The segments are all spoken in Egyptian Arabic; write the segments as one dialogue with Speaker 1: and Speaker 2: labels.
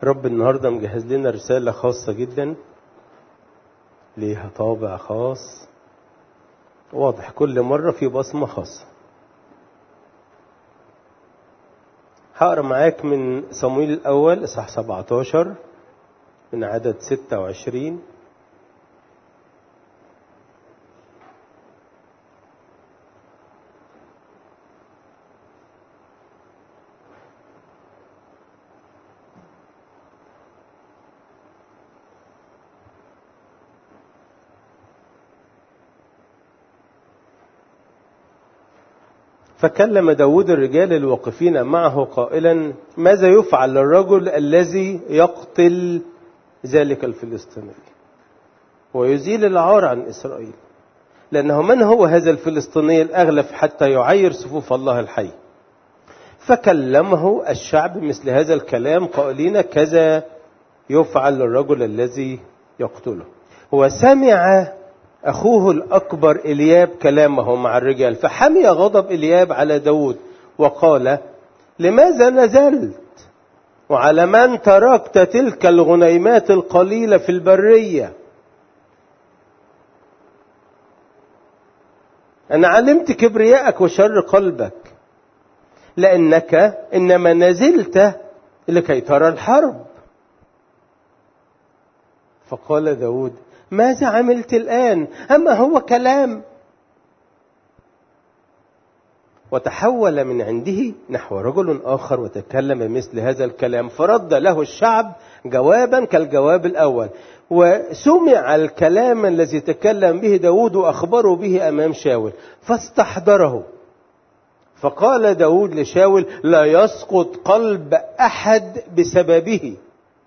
Speaker 1: رب النهارده مجهز لنا رسالة خاصة جدا ليها طابع خاص واضح كل مرة في بصمة خاصة هقرا معاك من صمويل الأول إصحاح 17 من عدد 26 فكلم داود الرجال الواقفين معه قائلا ماذا يفعل للرجل الذي يقتل ذلك الفلسطيني ويزيل العار عن إسرائيل لأنه من هو هذا الفلسطيني الأغلف حتى يعير صفوف الله الحي فكلمه الشعب مثل هذا الكلام قائلين كذا يفعل للرجل الذي يقتله وسمع أخوه الأكبر إلياب كلامه مع الرجال فحمي غضب إلياب على داود وقال لماذا نزلت وعلى من تركت تلك الغنيمات القليلة في البرية أنا علمت كبرياءك وشر قلبك لأنك إنما نزلت لكي ترى الحرب فقال داود ماذا عملت الآن أما هو كلام وتحول من عنده نحو رجل آخر وتكلم مثل هذا الكلام فرد له الشعب جوابا كالجواب الأول وسمع الكلام الذي تكلم به داود وأخبره به أمام شاول فاستحضره فقال داود لشاول لا يسقط قلب أحد بسببه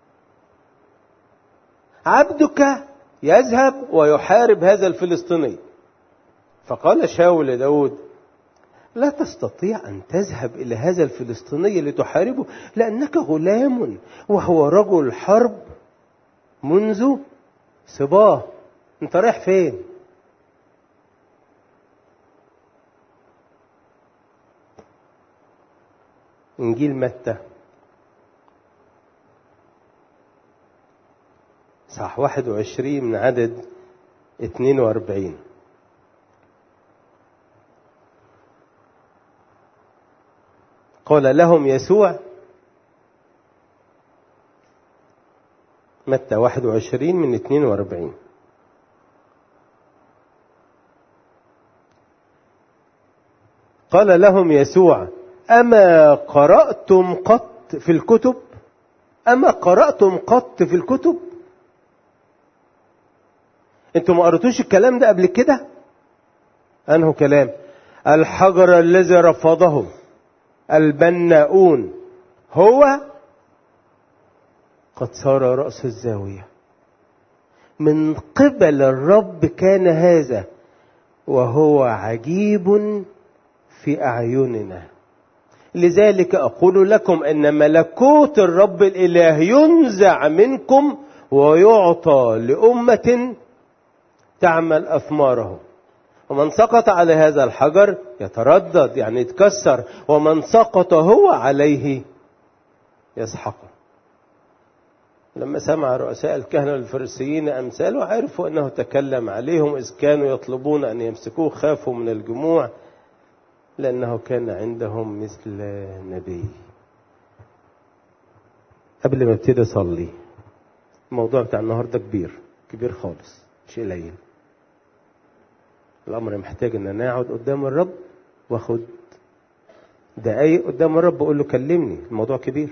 Speaker 1: عبدك يذهب ويحارب هذا الفلسطيني فقال شاول لداود لا تستطيع أن تذهب إلى هذا الفلسطيني لتحاربه لأنك غلام وهو رجل حرب منذ صباه أنت رايح فين إنجيل متى صح 21 من عدد 42 قال لهم يسوع متى 21 من 42 قال لهم يسوع أما قرأتم قط في الكتب أما قرأتم قط في الكتب انتوا ما قريتوش الكلام ده قبل كده انه كلام الحجر الذي رفضه البناؤون هو قد صار رأس الزاوية من قبل الرب كان هذا وهو عجيب في أعيننا لذلك أقول لكم أن ملكوت الرب الإله ينزع منكم ويعطى لأمة تعمل أثماره ومن سقط على هذا الحجر يتردد يعني يتكسر ومن سقط هو عليه يسحقه لما سمع رؤساء الكهنة الفريسيين أمثاله عرفوا أنه تكلم عليهم إذ كانوا يطلبون أن يمسكوه خافوا من الجموع لأنه كان عندهم مثل نبي قبل ما ابتدي أصلي الموضوع بتاع النهاردة كبير كبير خالص مش قليل الأمر محتاج أن نقعد قدام الرب واخد دقايق قدام الرب أقول له كلمني الموضوع كبير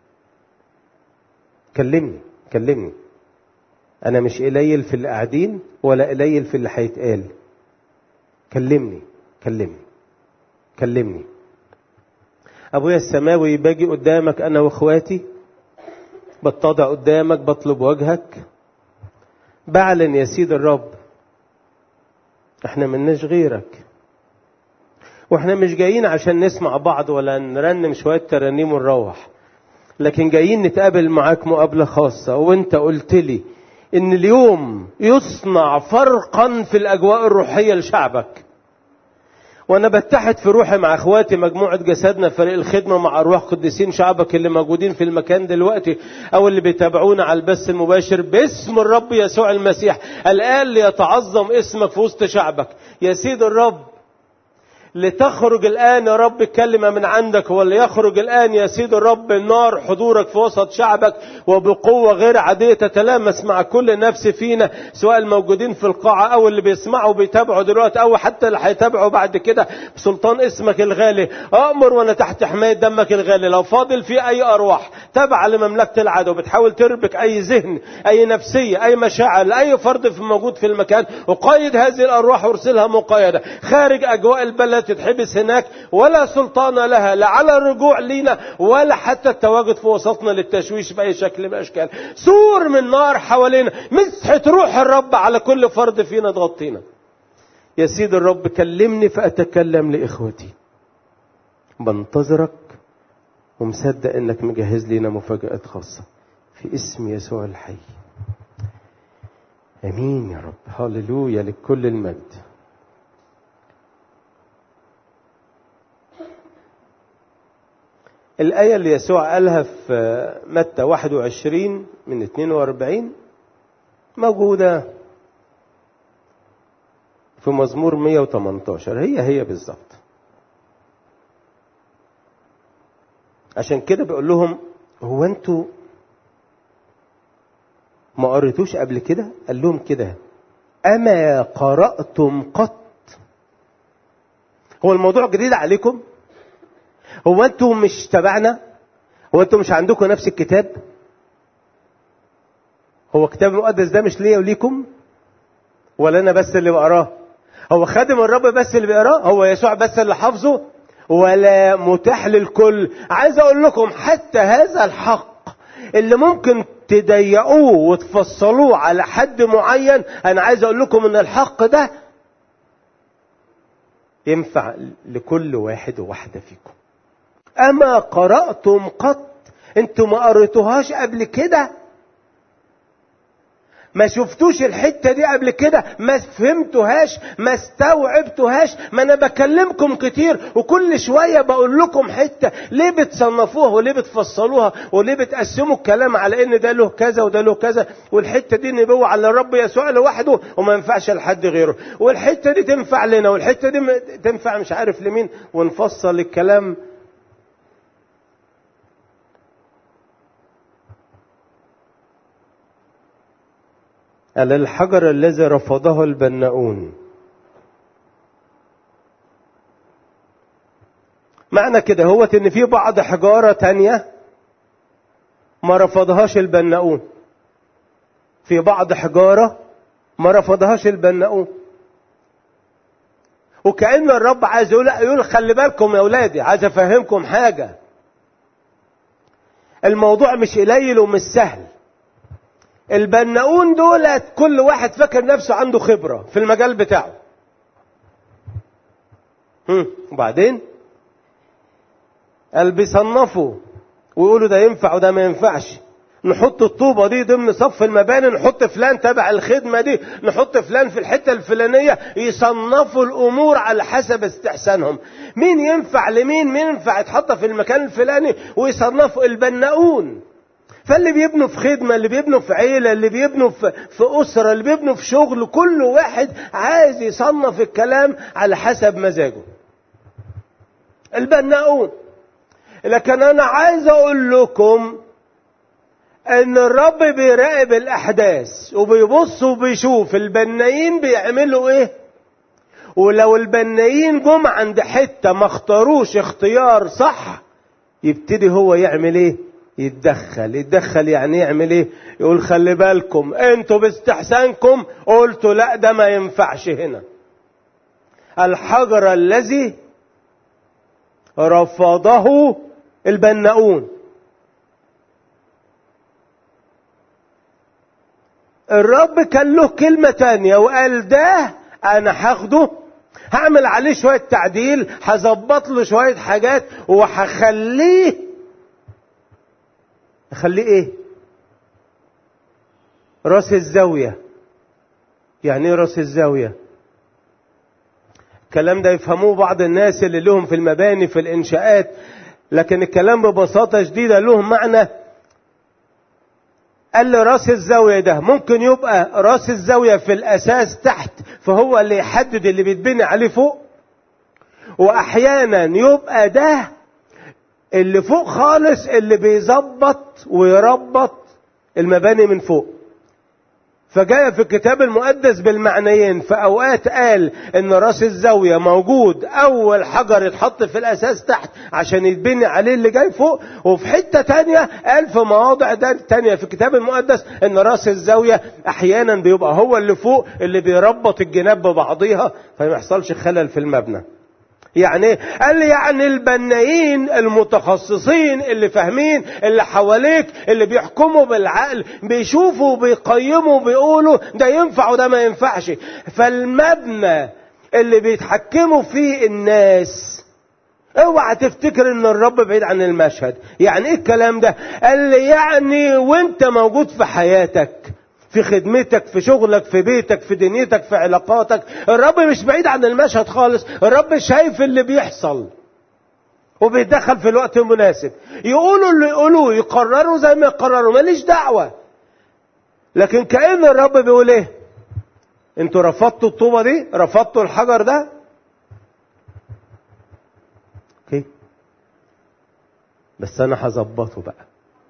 Speaker 1: كلمني كلمني أنا مش قليل في اللي قاعدين ولا قليل في اللي هيتقال كلمني كلمني كلمني أبويا السماوي باجي قدامك أنا وإخواتي بتضع قدامك بطلب وجهك بعلن يا سيد الرب احنا مناش غيرك واحنا مش جايين عشان نسمع بعض ولا نرنم شوية ترانيم ونروح لكن جايين نتقابل معاك مقابلة خاصة وانت قلت لي ان اليوم يصنع فرقا في الاجواء الروحية لشعبك وانا بتحد في روحي مع اخواتي مجموعه جسدنا فريق الخدمه مع ارواح قديسين شعبك اللي موجودين في المكان دلوقتي او اللي بيتابعونا على البث المباشر باسم الرب يسوع المسيح الان ليتعظم اسمك في وسط شعبك يا سيد الرب لتخرج الآن يا رب كلمة من عندك وليخرج الآن يا سيد الرب النار حضورك في وسط شعبك وبقوة غير عادية تتلامس مع كل نفس فينا سواء الموجودين في القاعة أو اللي بيسمعوا بيتابعوا دلوقتي أو حتى اللي هيتابعوا بعد كده بسلطان اسمك الغالي أأمر وأنا تحت حماية دمك الغالي لو فاضل في أي أرواح تابعة لمملكة العدو بتحاول تربك أي ذهن أي نفسية أي مشاعر أي فرد في موجود في المكان وقيد هذه الأرواح وارسلها مقيدة خارج أجواء البلد تتحبس هناك ولا سلطان لها لا على الرجوع لينا ولا حتى التواجد في وسطنا للتشويش بأي شكل من الأشكال سور من نار حوالينا مسحة روح الرب على كل فرد فينا تغطينا يا سيد الرب كلمني فأتكلم لإخوتي بنتظرك ومصدق انك مجهز لنا مفاجآت خاصة في اسم يسوع الحي امين يا رب هللويا لكل المجد الآية اللي يسوع قالها في متى 21 من 42 موجودة في مزمور 118 هي هي بالظبط عشان كده بيقول لهم هو انتوا ما قريتوش قبل كده قال لهم كده اما قراتم قط هو الموضوع جديد عليكم هو انتوا مش تبعنا هو انتوا مش عندكم نفس الكتاب هو الكتاب المقدس ده مش ليا وليكم ولا انا بس اللي بقراه هو خادم الرب بس اللي بيقراه هو يسوع بس اللي حافظه ولا متاح للكل عايز اقول لكم حتى هذا الحق اللي ممكن تضيقوه وتفصلوه على حد معين انا عايز اقول لكم ان الحق ده ينفع لكل واحد وواحده فيكم اما قراتم قط انتوا ما قريتوهاش قبل كده ما شفتوش الحتة دي قبل كده ما فهمتوهاش ما استوعبتوهاش ما انا بكلمكم كتير وكل شوية بقول لكم حتة ليه بتصنفوها وليه بتفصلوها وليه بتقسموا الكلام على ان ده له كذا وده له كذا والحتة دي نبوة على الرب يسوع لوحده وما ينفعش لحد غيره والحتة دي تنفع لنا والحتة دي تنفع مش عارف لمين ونفصل الكلام على الحجر الذي رفضه البناؤون معنى كده هو ان في بعض حجارة تانية ما رفضهاش البناؤون في بعض حجارة ما رفضهاش البناؤون وكأن الرب عايز يقول يقول خلي بالكم يا اولادي عايز افهمكم حاجة الموضوع مش قليل ومش سهل البناؤون دول كل واحد فاكر نفسه عنده خبرة في المجال بتاعه هم. وبعدين قال بيصنفوا ويقولوا ده ينفع وده ما ينفعش نحط الطوبة دي ضمن صف المباني نحط فلان تبع الخدمة دي نحط فلان في الحتة الفلانية يصنفوا الأمور على حسب استحسانهم مين ينفع لمين مين ينفع يتحط في المكان الفلاني ويصنفوا البناؤون فاللي بيبنوا في خدمة اللي بيبنوا في عيلة اللي بيبنوا في, في أسرة اللي بيبنوا في شغل كل واحد عايز يصنف الكلام على حسب مزاجه البناؤون لكن أنا عايز أقول لكم ان الرب بيراقب الاحداث وبيبص وبيشوف البنايين بيعملوا ايه ولو البنايين جم عند حته ما اختاروش اختيار صح يبتدي هو يعمل ايه يتدخل يتدخل يعني يعمل ايه يقول خلي بالكم انتوا باستحسانكم قلتوا لا ده ما ينفعش هنا الحجر الذي رفضه البناؤون الرب كان له كلمة تانية وقال ده انا هاخده هعمل عليه شوية تعديل هظبط له شوية حاجات وهخليه اخليه ايه راس الزاوية يعني ايه راس الزاوية الكلام ده يفهموه بعض الناس اللي لهم في المباني في الإنشاءات لكن الكلام ببساطة شديدة لهم معنى قال لي راس الزاوية ده ممكن يبقى راس الزاوية في الأساس تحت فهو اللي يحدد اللي بيتبني عليه فوق وأحيانا يبقى ده اللي فوق خالص اللي بيظبط ويربط المباني من فوق فجاء في الكتاب المقدس بالمعنيين في اوقات قال ان راس الزاوية موجود اول حجر يتحط في الاساس تحت عشان يتبني عليه اللي جاي فوق وفي حتة تانية قال في مواضع تانية في الكتاب المقدس ان راس الزاوية احيانا بيبقى هو اللي فوق اللي بيربط الجناب ببعضيها فما يحصلش خلل في المبنى يعني ايه؟ قال لي يعني البنايين المتخصصين اللي فاهمين اللي حواليك اللي بيحكموا بالعقل بيشوفوا وبيقيموا وبيقولوا ده ينفع وده ما ينفعش فالمبنى اللي بيتحكموا فيه الناس اوعى تفتكر ان الرب بعيد عن المشهد يعني ايه الكلام ده قال لي يعني وانت موجود في حياتك في خدمتك في شغلك في بيتك في دنيتك في علاقاتك الرب مش بعيد عن المشهد خالص الرب شايف اللي بيحصل وبيتدخل في الوقت المناسب يقولوا اللي يقولوه يقرروا زي ما يقرروا ماليش دعوة لكن كأن الرب بيقول ايه انتوا رفضتوا الطوبة دي رفضتوا الحجر ده اوكي بس انا هظبطه بقى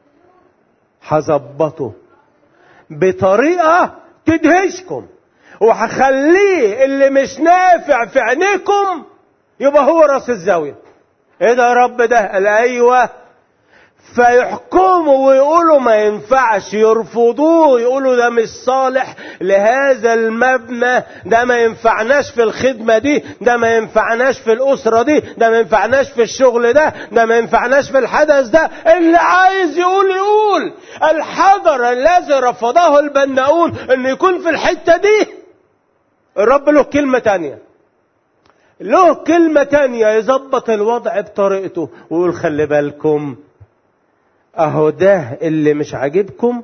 Speaker 1: هظبطه بطريقة تدهشكم وهخليه اللي مش نافع في عينيكم يبقى هو راس الزاوية ايه ده يا رب ده قال ايوه فيحكموا ويقولوا ما ينفعش يرفضوه يقولوا ده مش صالح لهذا المبنى ده ما ينفعناش في الخدمة دي ده ما ينفعناش في الأسرة دي ده ما ينفعناش في الشغل ده ده ما ينفعناش في الحدث ده اللي عايز يقول يقول الحجر الذي رفضه البناؤون انه يكون في الحتة دي الرب له كلمة تانية له كلمة تانية يظبط الوضع بطريقته ويقول خلي بالكم اهو ده اللي مش عاجبكم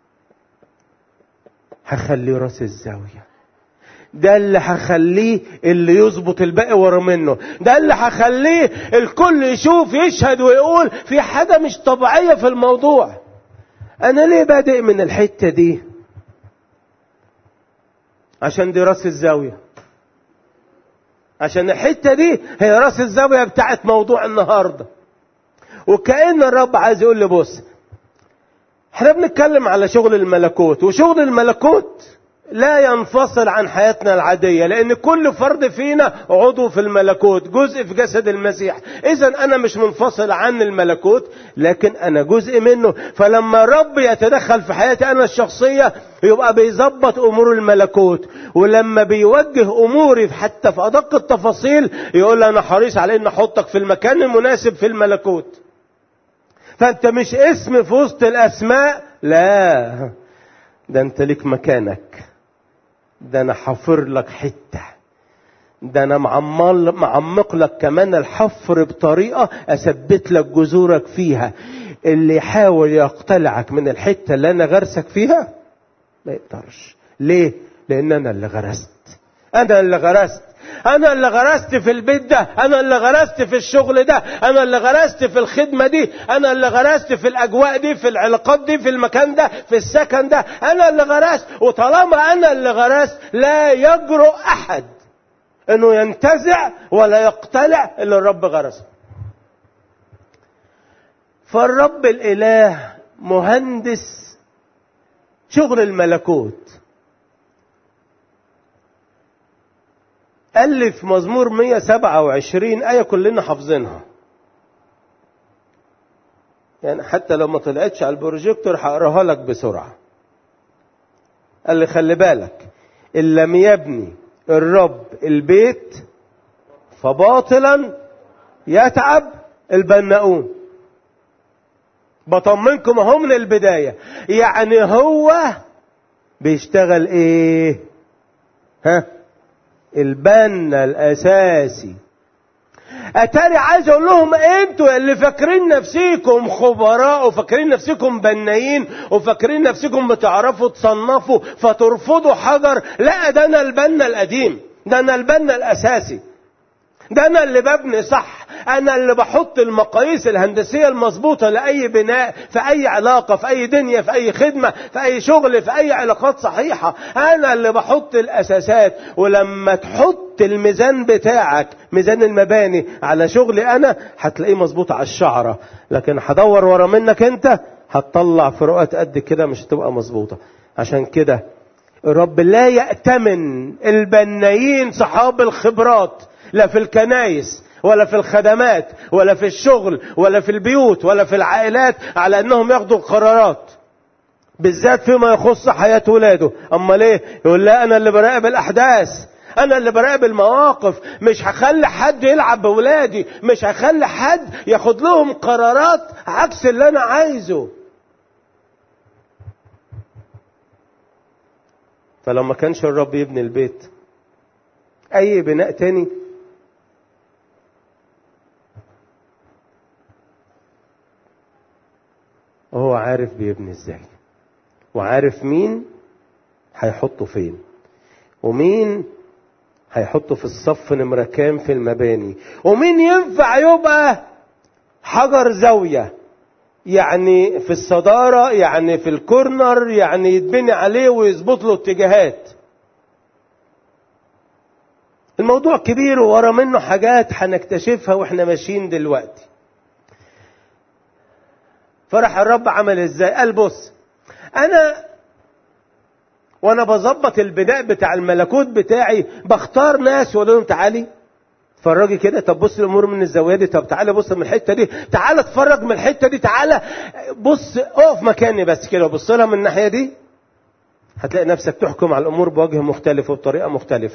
Speaker 1: هخليه راس الزاوية ده اللي هخليه اللي يظبط الباقي ورا منه ده اللي هخليه الكل يشوف يشهد ويقول في حاجة مش طبيعية في الموضوع انا ليه بادئ من الحتة دي عشان دي راس الزاوية عشان الحتة دي هي راس الزاوية بتاعت موضوع النهارده وكأن الرب عايز يقول لي بص احنا بنتكلم على شغل الملكوت وشغل الملكوت لا ينفصل عن حياتنا العادية لأن كل فرد فينا عضو في الملكوت جزء في جسد المسيح إذا أنا مش منفصل عن الملكوت لكن أنا جزء منه فلما رب يتدخل في حياتي أنا الشخصية يبقى بيظبط أمور الملكوت ولما بيوجه أموري حتى في أدق التفاصيل يقول أنا حريص على أن أحطك في المكان المناسب في الملكوت فأنت مش اسم في وسط الأسماء لا ده أنت ليك مكانك ده انا حفر لك حته ده انا معمل معمق لك كمان الحفر بطريقه اثبت لك جذورك فيها اللي يحاول يقتلعك من الحته اللي انا غرسك فيها ما يقدرش ليه لان انا اللي غرست انا اللي غرست انا اللي غرست في البيت ده انا اللي غرست في الشغل ده انا اللي غرست في الخدمة دي انا اللي غرست في الاجواء دي في العلاقات دي في المكان ده في السكن ده انا اللي غرست وطالما انا اللي غرست لا يجرؤ احد انه ينتزع ولا يقتلع اللي الرب غرسه فالرب الاله مهندس شغل الملكوت ألف مزمور 127 آية كلنا حافظينها يعني حتى لو ما طلعتش على البروجيكتور هقراها لك بسرعة قال لي خلي بالك إن لم يبني الرب البيت فباطلا يتعب البناؤون بطمنكم اهو من البداية يعني هو بيشتغل ايه ها البنا الاساسي اتاري عايز اقول لهم انتوا اللي فاكرين نفسيكم خبراء وفاكرين نفسكم بنايين وفاكرين نفسكم بتعرفوا تصنفوا فترفضوا حجر لا ده انا البنا القديم ده انا البنا الاساسي ده انا اللي ببني صح انا اللي بحط المقاييس الهندسيه المظبوطه لاي بناء في اي علاقه في اي دنيا في اي خدمه في اي شغل في اي علاقات صحيحه انا اللي بحط الاساسات ولما تحط الميزان بتاعك ميزان المباني على شغلي انا هتلاقيه مظبوط على الشعره لكن هدور ورا منك انت هتطلع فروقات قد كده مش هتبقى مظبوطه عشان كده الرب لا يأتمن البنايين صحاب الخبرات لا في الكنايس ولا في الخدمات ولا في الشغل ولا في البيوت ولا في العائلات على انهم ياخدوا القرارات بالذات فيما يخص حياة ولاده اما ليه يقول لا انا اللي براقب الاحداث انا اللي براقب المواقف مش هخلي حد يلعب بولادي مش هخلي حد ياخد لهم قرارات عكس اللي انا عايزه فلو ما كانش الرب يبني البيت اي بناء تاني هو عارف بيبني ازاي وعارف مين هيحطه فين ومين هيحطه في الصف نمرة كام في المباني ومين ينفع يبقى حجر زاوية يعني في الصدارة يعني في الكورنر يعني يتبني عليه ويظبط له اتجاهات الموضوع كبير وورا منه حاجات هنكتشفها واحنا ماشيين دلوقتي فرح الرب عمل ازاي قال بص انا وانا بظبط البناء بتاع الملكوت بتاعي بختار ناس واقول لهم تعالي اتفرجي كده طب بص الامور من الزاويه دي طب تعالى بص من الحته دي تعالى اتفرج من الحته دي تعالى بص اقف مكاني بس كده وبص لها من الناحيه دي هتلاقي نفسك تحكم على الامور بوجه مختلف وبطريقه مختلفه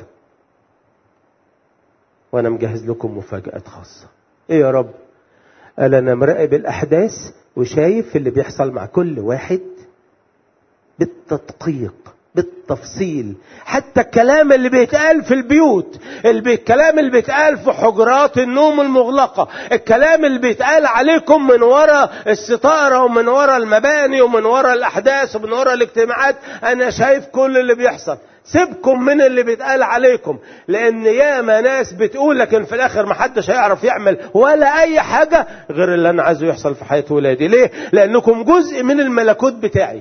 Speaker 1: وانا مجهز لكم مفاجات خاصه ايه يا رب قال انا مراقب الاحداث وشايف اللي بيحصل مع كل واحد بالتدقيق بالتفصيل حتى الكلام اللي بيتقال في البيوت الكلام اللي بيتقال في حجرات النوم المغلقة الكلام اللي بيتقال عليكم من وراء الستارة ومن وراء المباني ومن وراء الأحداث ومن وراء الاجتماعات أنا شايف كل اللي بيحصل سيبكم من اللي بيتقال عليكم لان ياما ناس بتقول لكن في الاخر محدش هيعرف يعمل ولا اي حاجة غير اللي انا عايزه يحصل في حياة ولادي ليه لانكم جزء من الملكوت بتاعي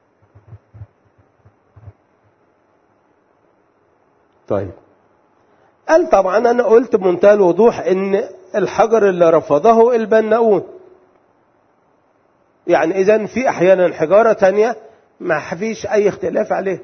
Speaker 1: طيب قال طبعا انا قلت بمنتهى الوضوح ان الحجر اللي رفضه البناؤون يعني اذا في احيانا حجاره تانية ما فيش اي اختلاف عليه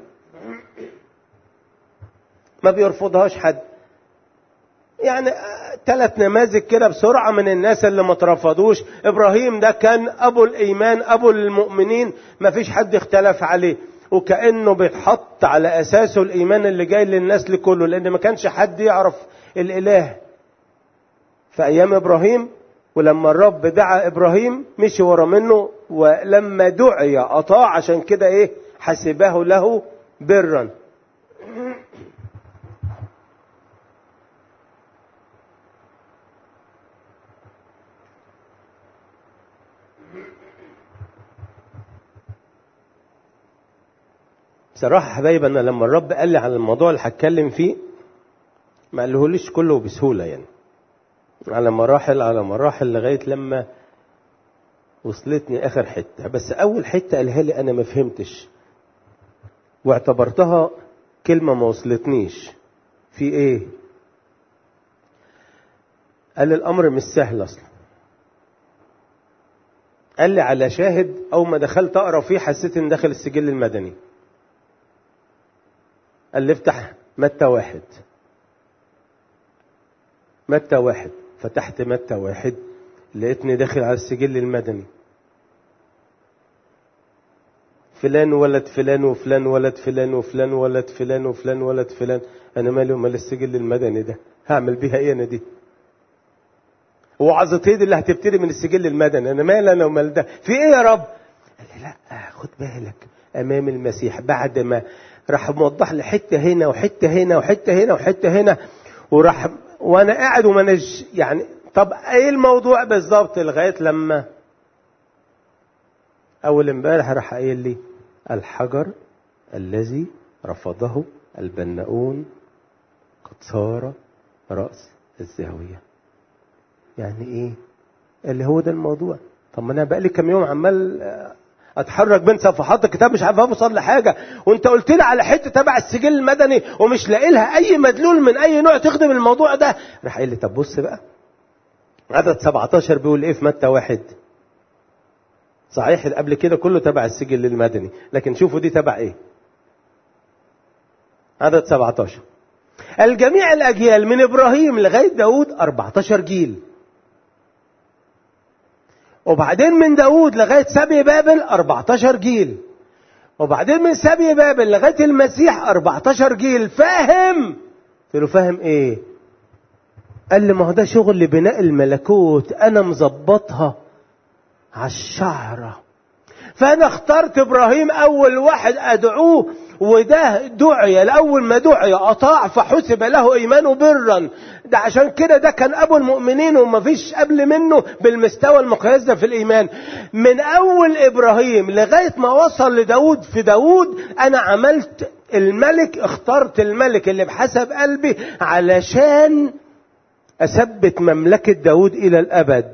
Speaker 1: ما بيرفضهاش حد يعني ثلاث نماذج كده بسرعة من الناس اللي ما ترفضوش إبراهيم ده كان أبو الإيمان أبو المؤمنين ما فيش حد اختلف عليه وكأنه بيتحط على أساسه الإيمان اللي جاي للناس كله لأن ما كانش حد يعرف الإله في أيام إبراهيم ولما الرب دعا إبراهيم مشي ورا منه ولما دعي أطاع عشان كده إيه حسبه له برا بصراحة حبايب أنا لما الرب قال لي على الموضوع اللي هتكلم فيه ما قالهوليش كله بسهولة يعني على مراحل على مراحل لغاية لما وصلتني آخر حتة بس أول حتة قالها لي أنا ما فهمتش واعتبرتها كلمة ما وصلتنيش في إيه؟ قال لي الأمر مش سهل أصلا قال لي على شاهد أول ما دخلت أقرأ فيه حسيت إن داخل السجل المدني قال لي افتح متى واحد متى واحد فتحت متى واحد لقيتني داخل على السجل المدني فلان ولد فلان وفلان ولد فلان وفلان ولد فلان وفلان ولد فلان انا مالي ومال السجل المدني ده هعمل بيها ايه انا دي وعظتي دي اللي هتبتدي من السجل المدني انا مال انا ومال ده في ايه يا رب قال لي لا خد بالك امام المسيح بعد ما راح موضح لي حته هنا وحته هنا وحته هنا وحته هنا وراح وانا قاعد وماناش يعني طب ايه الموضوع بالظبط لغايه لما اول امبارح راح قايل لي الحجر الذي رفضه البناؤون قد صار راس الزاوية يعني ايه اللي هو ده الموضوع طب ما انا بقالي كام يوم عمال اتحرك بين صفحات الكتاب مش عارف اوصل لحاجه وانت قلت لي على حته تبع السجل المدني ومش لاقي لها اي مدلول من اي نوع تخدم الموضوع ده راح قال لي طب بص بقى عدد 17 بيقول ايه في متى واحد صحيح قبل كده كله تبع السجل المدني لكن شوفوا دي تبع ايه عدد 17 الجميع الأجيال من إبراهيم لغاية داود 14 جيل وبعدين من داود لغاية سبي بابل 14 جيل وبعدين من سبي بابل لغاية المسيح 14 جيل فاهم قلت له فاهم ايه قال لي ما هو ده شغل لبناء الملكوت انا مظبطها على الشعره فانا اخترت ابراهيم اول واحد ادعوه وده دعي لأول ما دعي أطاع فحسب له إيمانه برا ده عشان كده ده كان أبو المؤمنين وما فيش قبل منه بالمستوى المقياس ده في الإيمان من أول إبراهيم لغاية ما وصل لداود في داود أنا عملت الملك اخترت الملك اللي بحسب قلبي علشان أثبت مملكة داود إلى الأبد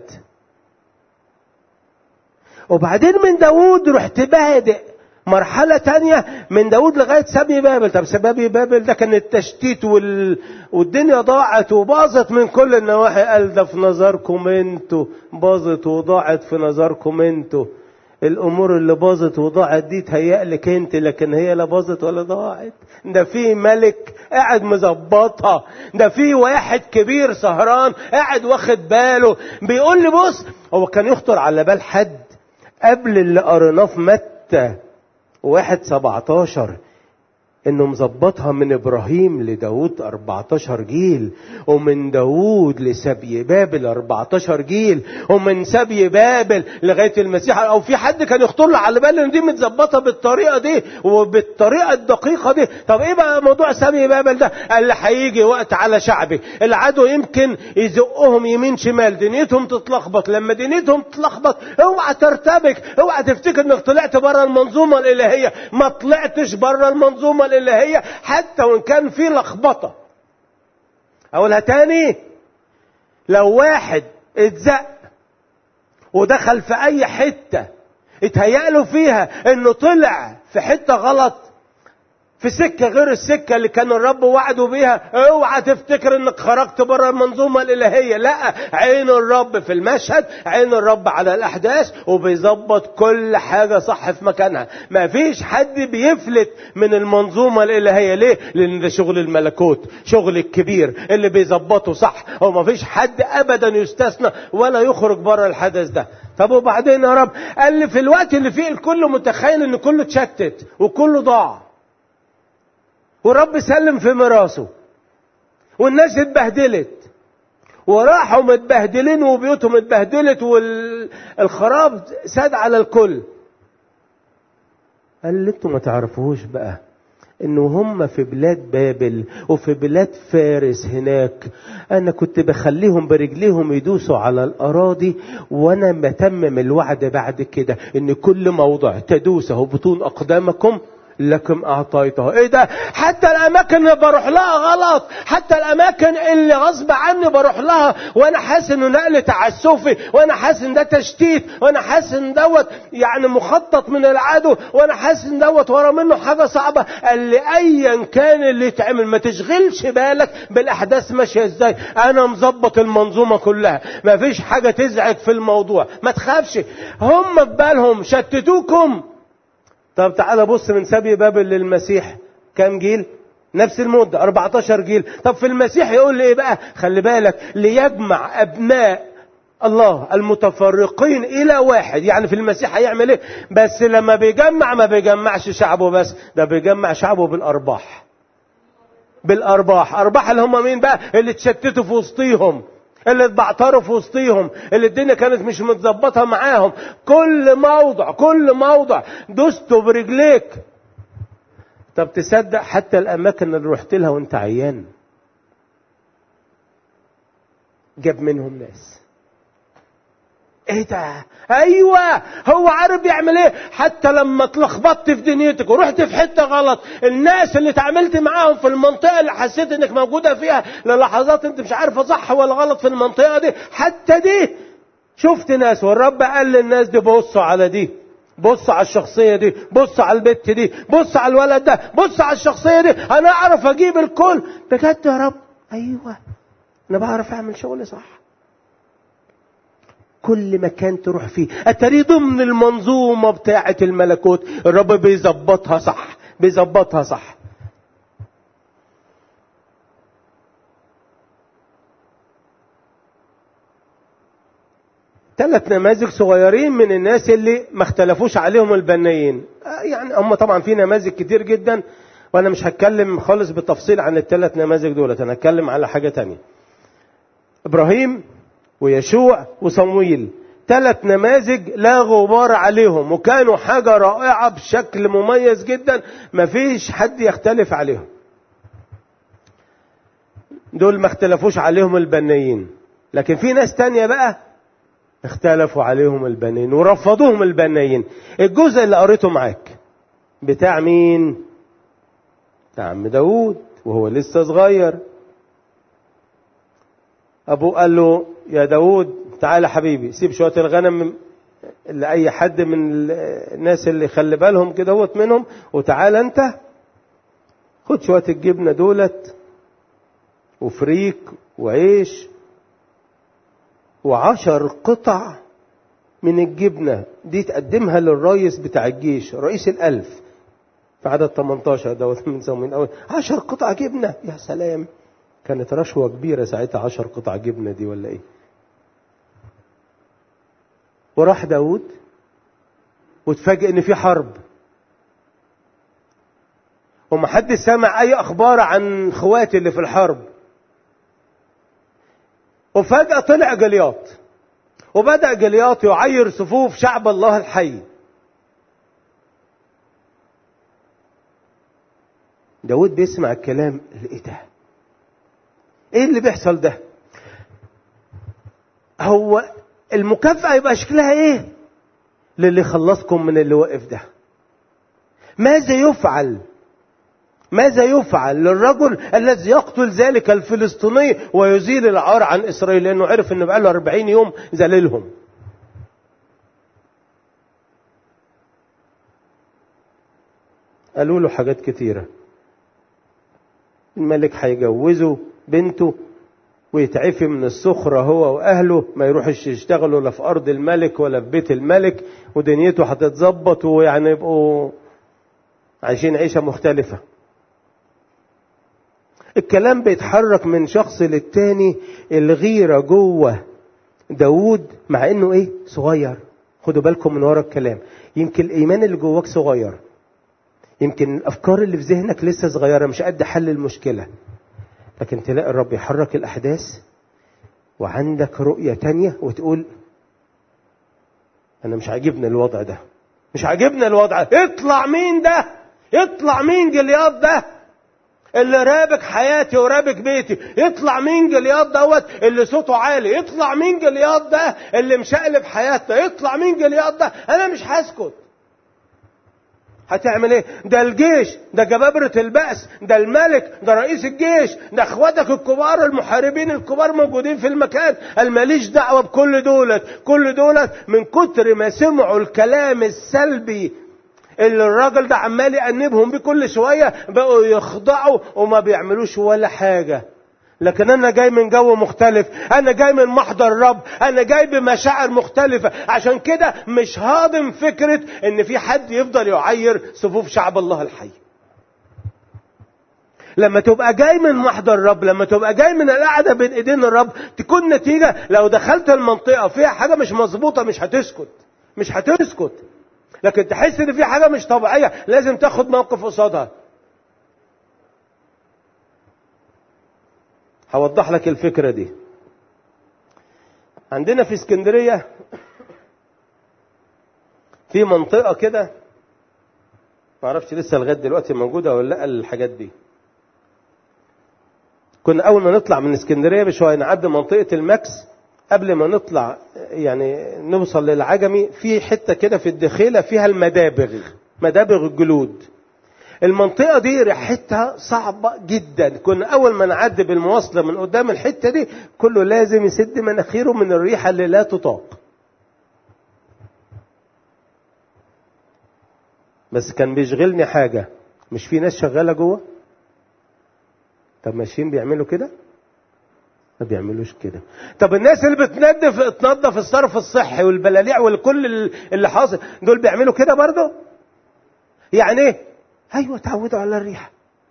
Speaker 1: وبعدين من داود رحت بادئ مرحلة تانية من داود لغاية سبي بابل طب سبي بابل ده كان التشتيت وال... والدنيا ضاعت وباظت من كل النواحي قال ده في نظركم انتوا باظت وضاعت في نظركم انتوا الامور اللي باظت وضاعت دي تهيألك انت لكن هي لا باظت ولا ضاعت ده في ملك قاعد مظبطها ده في واحد كبير سهران قاعد واخد باله بيقول لي بص هو كان يخطر على بال حد قبل اللي قريناه في متى واحد سبعتاشر انه مظبطها من ابراهيم لداود 14 جيل ومن داود لسبي بابل 14 جيل ومن سبي بابل لغايه المسيح او في حد كان يخطر له على باله ان دي متظبطه بالطريقه دي وبالطريقه الدقيقه دي طب ايه بقى موضوع سبي بابل ده قال لي هيجي وقت على شعبي العدو يمكن يزقهم يمين شمال دنيتهم تتلخبط لما دنيتهم تتلخبط اوعى ترتبك اوعى تفتكر انك طلعت بره المنظومه الالهيه ما طلعتش بره المنظومه الالهيه الإلهية حتى وإن كان في لخبطة أقولها تاني لو واحد اتزق ودخل في أي حتة اتهيأ فيها إنه طلع في حتة غلط في سكة غير السكة اللي كان الرب وعده بيها اوعى تفتكر انك خرجت بره المنظومة الالهية لا عين الرب في المشهد عين الرب على الاحداث وبيظبط كل حاجة صح في مكانها ما فيش حد بيفلت من المنظومة الالهية ليه لان ده شغل الملكوت شغل الكبير اللي بيظبطه صح وما فيش حد ابدا يستثنى ولا يخرج بره الحدث ده طب وبعدين يا رب قال لي في الوقت اللي فيه الكل متخيل ان كله اتشتت وكله ضاع والرب سلم في ميراثه والناس اتبهدلت وراحوا متبهدلين وبيوتهم اتبهدلت والخراب ساد على الكل قال لي انتوا ما تعرفوش بقى انه هم في بلاد بابل وفي بلاد فارس هناك انا كنت بخليهم برجليهم يدوسوا على الاراضي وانا بتمم الوعد بعد كده ان كل موضع تدوسه بطون اقدامكم لكم اعطيته ايه ده حتى الاماكن اللي بروح لها غلط حتى الاماكن اللي غصب عني بروح لها وانا حاسس انه نقل تعسفي وانا حاسس ان ده تشتيت وانا حاسس ان دوت يعني مخطط من العدو وانا حاسس ان دوت ورا منه حاجه صعبه قال لي ايا كان اللي يتعمل ما تشغلش بالك بالاحداث ماشيه ازاي انا مظبط المنظومه كلها ما فيش حاجه تزعج في الموضوع ما تخافش هم في بالهم شتتوكم طب تعالى بص من سبي بابل للمسيح كام جيل نفس المدة 14 جيل طب في المسيح يقول لي ايه بقى خلي بالك ليجمع ابناء الله المتفرقين الى واحد يعني في المسيح هيعمل ايه بس لما بيجمع ما بيجمعش شعبه بس ده بيجمع شعبه بالارباح بالارباح ارباح اللي هم مين بقى اللي اتشتتوا في وسطيهم اللي اتبعتروا في وسطيهم اللي الدنيا كانت مش متظبطه معاهم كل موضع كل موضع دستوا برجليك طب تصدق حتى الاماكن اللي رحت لها وانت عيان جاب منهم ناس ايه ده ايوه هو عارف يعمل ايه حتى لما اتلخبطت في دنيتك ورحت في حته غلط الناس اللي اتعاملت معاهم في المنطقه اللي حسيت انك موجوده فيها للحظات انت مش عارفه صح ولا غلط في المنطقه دي حتى دي شفت ناس والرب قال للناس دي بصوا على دي بص على الشخصية دي بص على البت دي بص على الولد ده بص على الشخصية دي أنا أعرف أجيب الكل بجد يا رب أيوة أنا بعرف أعمل شغلي صح كل مكان تروح فيه أتري ضمن المنظومة بتاعة الملكوت الرب بيظبطها صح بيظبطها صح ثلاث نماذج صغيرين من الناس اللي ما اختلفوش عليهم البنيين يعني هم طبعا في نماذج كتير جدا وانا مش هتكلم خالص بالتفصيل عن الثلاث نماذج دولت انا هتكلم على حاجه تانية ابراهيم ويشوع وصمويل ثلاث نماذج لا غبار عليهم وكانوا حاجه رائعه بشكل مميز جدا ما فيش حد يختلف عليهم دول ما اختلفوش عليهم البنيين لكن في ناس تانية بقى اختلفوا عليهم البنين ورفضوهم البنيين الجزء اللي قريته معاك بتاع مين بتاع عم داود وهو لسه صغير ابوه قال له يا داود تعالى حبيبي سيب شويه الغنم لاي حد من الناس اللي خلي بالهم كده هوت منهم وتعالى انت خد شويه الجبنه دولت وفريك وعيش وعشر قطع من الجبنة دي تقدمها للرئيس بتاع الجيش رئيس الألف في عدد 18 دوت من من أول عشر قطع جبنة يا سلام كانت رشوة كبيرة ساعتها عشر قطع جبنة دي ولا إيه وراح داود وتفاجئ إن في حرب ومحدش سمع أي أخبار عن إخواتي اللي في الحرب وفجأة طلع جلياط وبدأ جلياط يعير صفوف شعب الله الحي داود بيسمع الكلام ايه ده ايه اللي بيحصل ده هو المكافأة يبقى شكلها ايه للي خلصكم من اللي وقف ده ماذا يفعل ماذا يفعل للرجل الذي يقتل ذلك الفلسطيني ويزيل العار عن إسرائيل لأنه عرف أنه بقاله 40 يوم ذللهم قالوا له حاجات كتيرة الملك هيجوزه بنته ويتعفي من السخرة هو وأهله ما يروحش يشتغلوا لا في أرض الملك ولا في بيت الملك ودنيته هتتظبط ويعني يبقوا عايشين عيشة مختلفة الكلام بيتحرك من شخص للتاني الغيرة جوه داود مع انه ايه صغير خدوا بالكم من ورا الكلام يمكن الايمان اللي جواك صغير يمكن الافكار اللي في ذهنك لسه صغيرة مش قد حل المشكلة لكن تلاقي الرب يحرك الاحداث وعندك رؤية تانية وتقول انا مش عاجبني الوضع ده مش عاجبني الوضع ده اطلع مين ده يطلع مين جلياط ده اللي رابك حياتي ورابك بيتي يطلع مين جلياط دوت اللي صوته عالي يطلع مين جلياط ده اللي مشقلب حياتنا يطلع مين جلياط ده انا مش هسكت هتعمل ايه ده الجيش ده جبابرة البأس ده الملك ده رئيس الجيش ده اخواتك الكبار المحاربين الكبار موجودين في المكان الماليش دعوة بكل دولت كل دولت من كتر ما سمعوا الكلام السلبي اللي الراجل ده عمال يأنبهم بيه كل شوية بقوا يخضعوا وما بيعملوش ولا حاجة لكن انا جاي من جو مختلف انا جاي من محضر الرب انا جاي بمشاعر مختلفة عشان كده مش هاضم فكرة ان في حد يفضل يعير صفوف شعب الله الحي لما تبقى جاي من محضر الرب لما تبقى جاي من القعده بين ايدين الرب تكون نتيجه لو دخلت المنطقه فيها حاجه مش مظبوطه مش هتسكت مش هتسكت لكن تحس ان في حاجه مش طبيعيه لازم تاخد موقف قصادها هوضح لك الفكره دي عندنا في اسكندريه في منطقه كده ما اعرفش لسه لغايه دلوقتي موجوده ولا لا الحاجات دي كنا اول ما نطلع من اسكندريه بشويه نعدي منطقه الماكس قبل ما نطلع يعني نوصل للعجمي في حته كده في الدخيله فيها المدابغ مدابغ الجلود المنطقة دي ريحتها صعبة جدا كنا أول ما نعدي بالمواصلة من قدام الحتة دي كله لازم يسد مناخيره من الريحة اللي لا تطاق بس كان بيشغلني حاجة مش في ناس شغالة جوه طب ماشيين بيعملوا كده ما بيعملوش كده طب الناس اللي بتنظف تنظف الصرف الصحي والبلاليع والكل اللي حاصل دول بيعملوا كده برضه يعني ايه ايوه اتعودوا على الريحه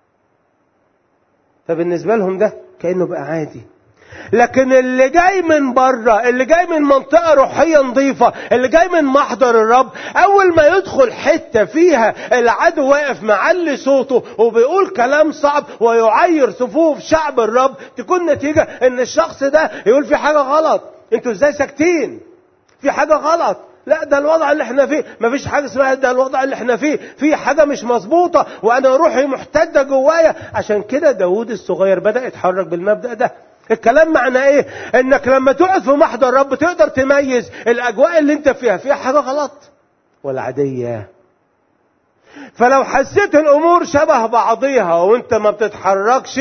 Speaker 1: فبالنسبه لهم ده كانه بقى عادي لكن اللي جاي من بره اللي جاي من منطقه روحيه نظيفه اللي جاي من محضر الرب اول ما يدخل حته فيها العدو واقف معلي صوته وبيقول كلام صعب ويعير صفوف شعب الرب تكون نتيجه ان الشخص ده يقول في حاجه غلط انتوا ازاي ساكتين في حاجه غلط لا ده الوضع اللي احنا فيه مفيش حاجه اسمها ده الوضع اللي احنا فيه في حاجه مش مظبوطه وانا روحي محتده جوايا عشان كده داوود الصغير بدا يتحرك بالمبدا ده الكلام معناه ايه انك لما تقعد في محضر الرب تقدر تميز الاجواء اللي انت فيها فيها حاجه غلط ولا عاديه فلو حسيت الامور شبه بعضيها وانت ما بتتحركش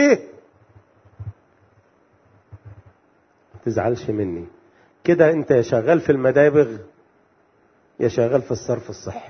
Speaker 1: تزعلش مني كده انت يا شغال في المدابغ يا شغال في الصرف الصحي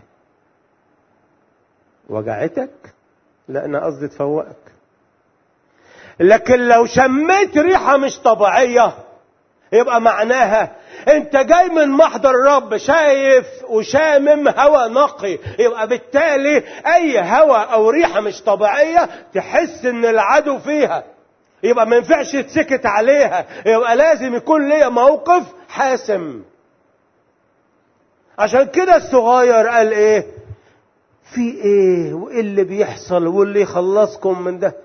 Speaker 1: وجعتك لا انا قصدي تفوقك لكن لو شميت ريحه مش طبيعيه يبقى معناها انت جاي من محضر الرب شايف وشامم هواء نقي يبقى بالتالي اي هواء او ريحه مش طبيعيه تحس ان العدو فيها يبقى ما ينفعش تسكت عليها يبقى لازم يكون ليا موقف حاسم عشان كده الصغير قال ايه في ايه وايه اللي بيحصل واللي يخلصكم من ده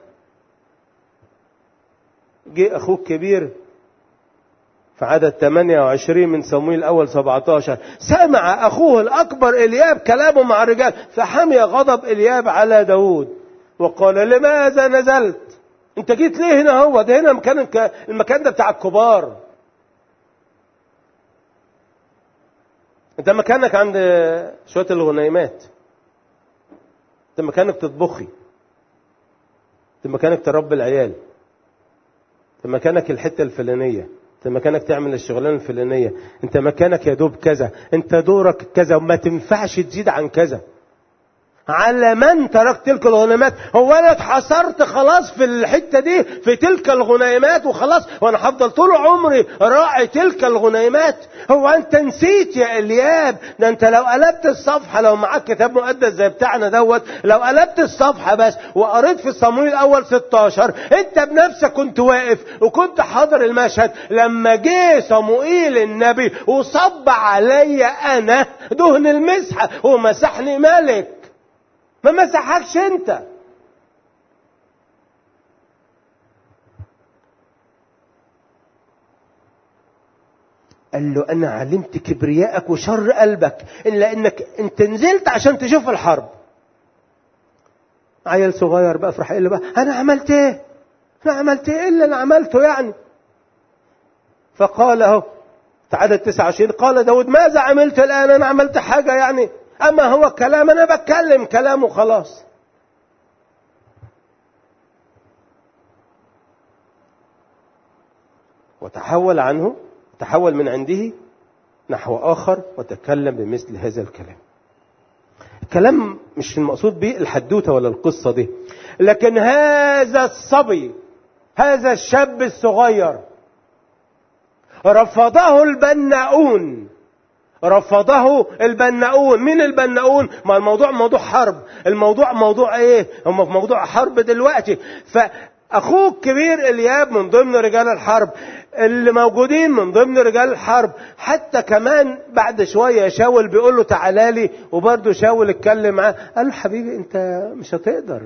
Speaker 1: جه اخوه الكبير في عدد 28 من صمويل الاول 17 سمع اخوه الاكبر الياب كلامه مع الرجال فحمي غضب الياب على داود وقال لماذا نزلت انت جيت ليه هنا هو ده هنا مكان المكان ده بتاع الكبار انت مكانك عند شوية الغنيمات انت مكانك تطبخي انت مكانك تربي العيال انت مكانك الحتة الفلانية انت مكانك تعمل الشغلانة الفلانية انت مكانك يا دوب كذا انت دورك كذا وما تنفعش تزيد عن كذا على من تركت تلك الغنيمات هو انا اتحصرت خلاص في الحتة دي في تلك الغنيمات وخلاص وانا هفضل طول عمري راعي تلك الغنيمات هو انت نسيت يا الياب ده انت لو قلبت الصفحة لو معاك كتاب مقدس زي بتاعنا دوت لو قلبت الصفحة بس وقريت في صمويل الاول 16 انت بنفسك كنت واقف وكنت حاضر المشهد لما جه صموئيل النبي وصب عليا انا دهن المسحة ومسحني ملك ما مسحكش انت قال له انا علمت كبريائك وشر قلبك الا انك انت نزلت عشان تشوف الحرب عيل صغير بقى فرح قال له بقى انا عملت ايه انا عملت ايه اللي انا عملته يعني فقال اهو عدد 29 قال داود ماذا عملت الان انا عملت حاجه يعني اما هو كلام انا بتكلم كلامه خلاص وتحول عنه تحول من عنده نحو اخر وتكلم بمثل هذا الكلام الكلام مش المقصود به الحدوته ولا القصه دي لكن هذا الصبي هذا الشاب الصغير رفضه البناؤون رفضه البناؤون مين البناؤون ما الموضوع موضوع حرب الموضوع موضوع ايه هم في موضوع حرب دلوقتي فاخوه الكبير الياب من ضمن رجال الحرب اللي موجودين من ضمن رجال الحرب حتى كمان بعد شويه شاول بيقول له تعالى لي وبرضه شاول اتكلم معاه قال له حبيبي انت مش هتقدر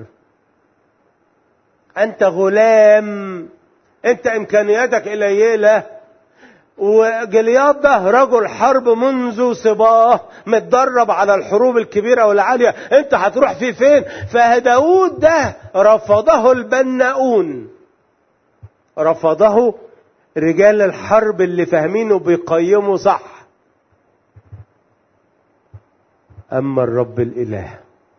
Speaker 1: انت غلام انت امكانياتك قليله وجلياد ده رجل حرب منذ صباه متدرب على الحروب الكبيرة والعالية انت هتروح في فين فداود ده رفضه البناؤون رفضه رجال الحرب اللي فاهمين وبيقيموا صح اما الرب الاله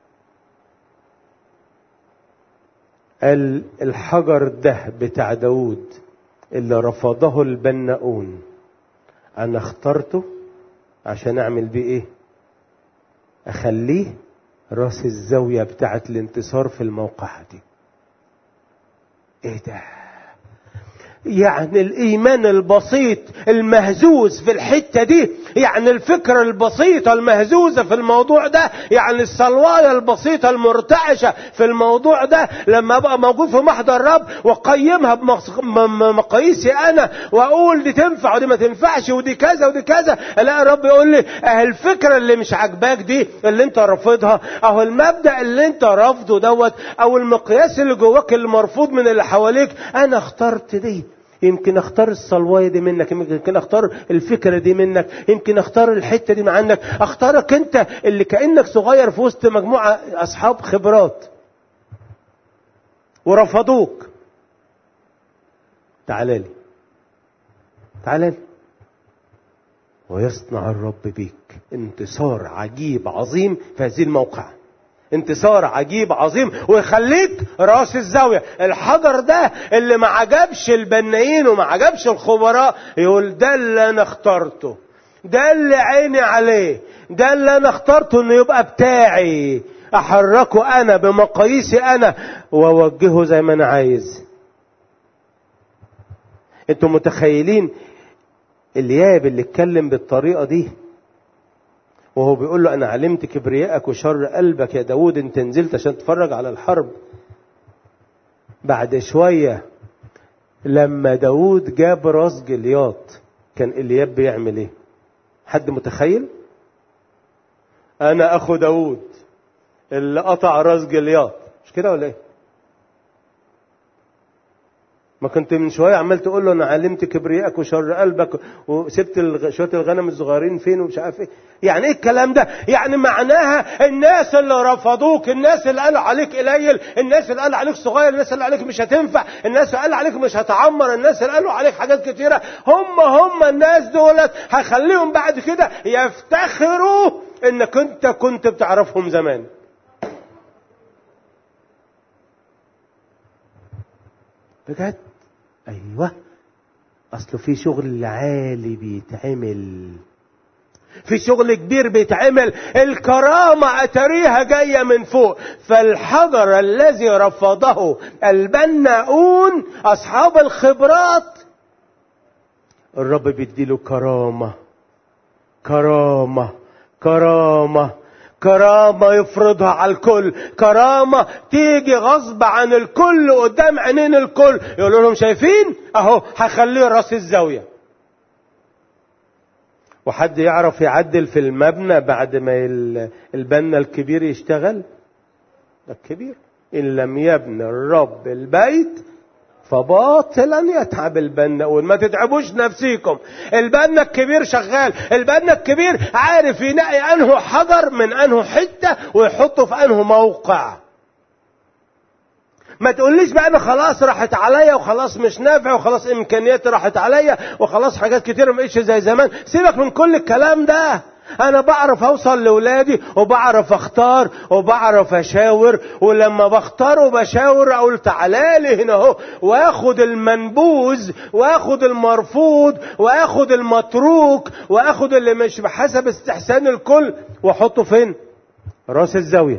Speaker 1: قال الحجر ده بتاع داود اللي رفضه البناؤون انا اخترته عشان اعمل بيه ايه اخليه راس الزاويه بتاعت الانتصار في الموقعه دي ايه ده يعني الايمان البسيط المهزوز في الحته دي يعني الفكره البسيطه المهزوزه في الموضوع ده يعني الصلوايه البسيطه المرتعشه في الموضوع ده لما ابقى موجود في محضر الرب واقيمها بمقاييسي انا واقول دي تنفع ودي ما تنفعش ودي كذا ودي كذا الاقي الرب يقول لي اه الفكره اللي مش عاجباك دي اللي انت رافضها اهو المبدا اللي انت رافضه دوت او المقياس اللي جواك اللي مرفوض من اللي حواليك انا اخترت دي يمكن اختار الصلوايه دي منك يمكن اختار الفكره دي منك يمكن اختار الحته دي عنك اختارك انت اللي كانك صغير في وسط مجموعه اصحاب خبرات ورفضوك تعال لي تعال لي ويصنع الرب بيك انتصار عجيب عظيم في هذه الموقعه انتصار عجيب عظيم ويخليك راس الزاوية الحجر ده اللي ما عجبش البنايين وما عجبش الخبراء يقول ده اللي انا اخترته ده اللي عيني عليه ده اللي انا اخترته انه يبقى بتاعي احركه انا بمقاييسي انا واوجهه زي ما انا عايز انتوا متخيلين الياب اللي اتكلم بالطريقه دي وهو بيقول له انا علمت كبريائك وشر قلبك يا داود انت نزلت عشان تتفرج على الحرب بعد شوية لما داود جاب راس جلياط كان الياب بيعمل ايه حد متخيل انا اخو داود اللي قطع راس جلياط مش كده ولا ايه ما كنت من شويه عمال تقول له انا علمت كبريائك وشر قلبك وسبت الغ... شويه الغنم الصغيرين فين ومش عارف ايه يعني ايه الكلام ده يعني معناها الناس اللي رفضوك الناس اللي قالوا عليك قليل الناس اللي قالوا عليك صغير الناس اللي عليك مش هتنفع الناس اللي قالوا عليك مش هتعمر الناس اللي قالوا عليك حاجات كتيره هم هم الناس دولت هخليهم بعد كده يفتخروا انك انت كنت بتعرفهم زمان بجد ايوه اصله في شغل عالي بيتعمل في شغل كبير بيتعمل الكرامة أتريها جاية من فوق فالحجر الذي رفضه البناؤون أصحاب الخبرات الرب بيديله كرامة كرامة كرامة كرامة يفرضها على الكل كرامة تيجي غصب عن الكل قدام عينين الكل يقولوا لهم شايفين اهو هخليه راس الزاوية وحد يعرف يعدل في المبنى بعد ما البنا الكبير يشتغل ده الكبير ان لم يبني الرب البيت فباطلا يتعب البناؤون ما تتعبوش نفسيكم البنا الكبير شغال البنا الكبير عارف ينقي انه حجر من انه حته ويحطه في انه موقع ما تقوليش بقى انا خلاص راحت عليا وخلاص مش نافع وخلاص امكانياتي راحت عليا وخلاص حاجات كتير ما بقتش زي زمان سيبك من كل الكلام ده انا بعرف اوصل لاولادي وبعرف اختار وبعرف اشاور ولما بختار وبشاور اقول تعالى لي هنا اهو واخد المنبوذ واخد المرفوض واخد المتروك واخد اللي مش بحسب استحسان الكل واحطه فين راس الزاويه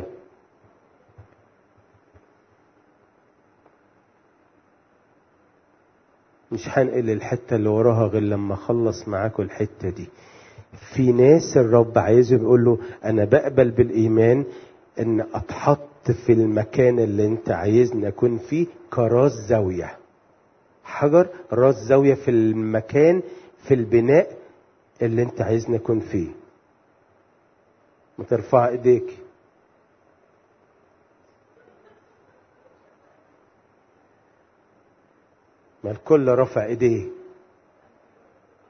Speaker 1: مش هنقل الحته اللي وراها غير لما اخلص معاكم الحته دي في ناس الرب عايزهم يقول له انا بقبل بالايمان ان اتحط في المكان اللي انت عايزني اكون فيه كراس زاويه حجر راس زاويه في المكان في البناء اللي انت عايزني اكون فيه ما ترفع ايديك ما الكل رفع ايديه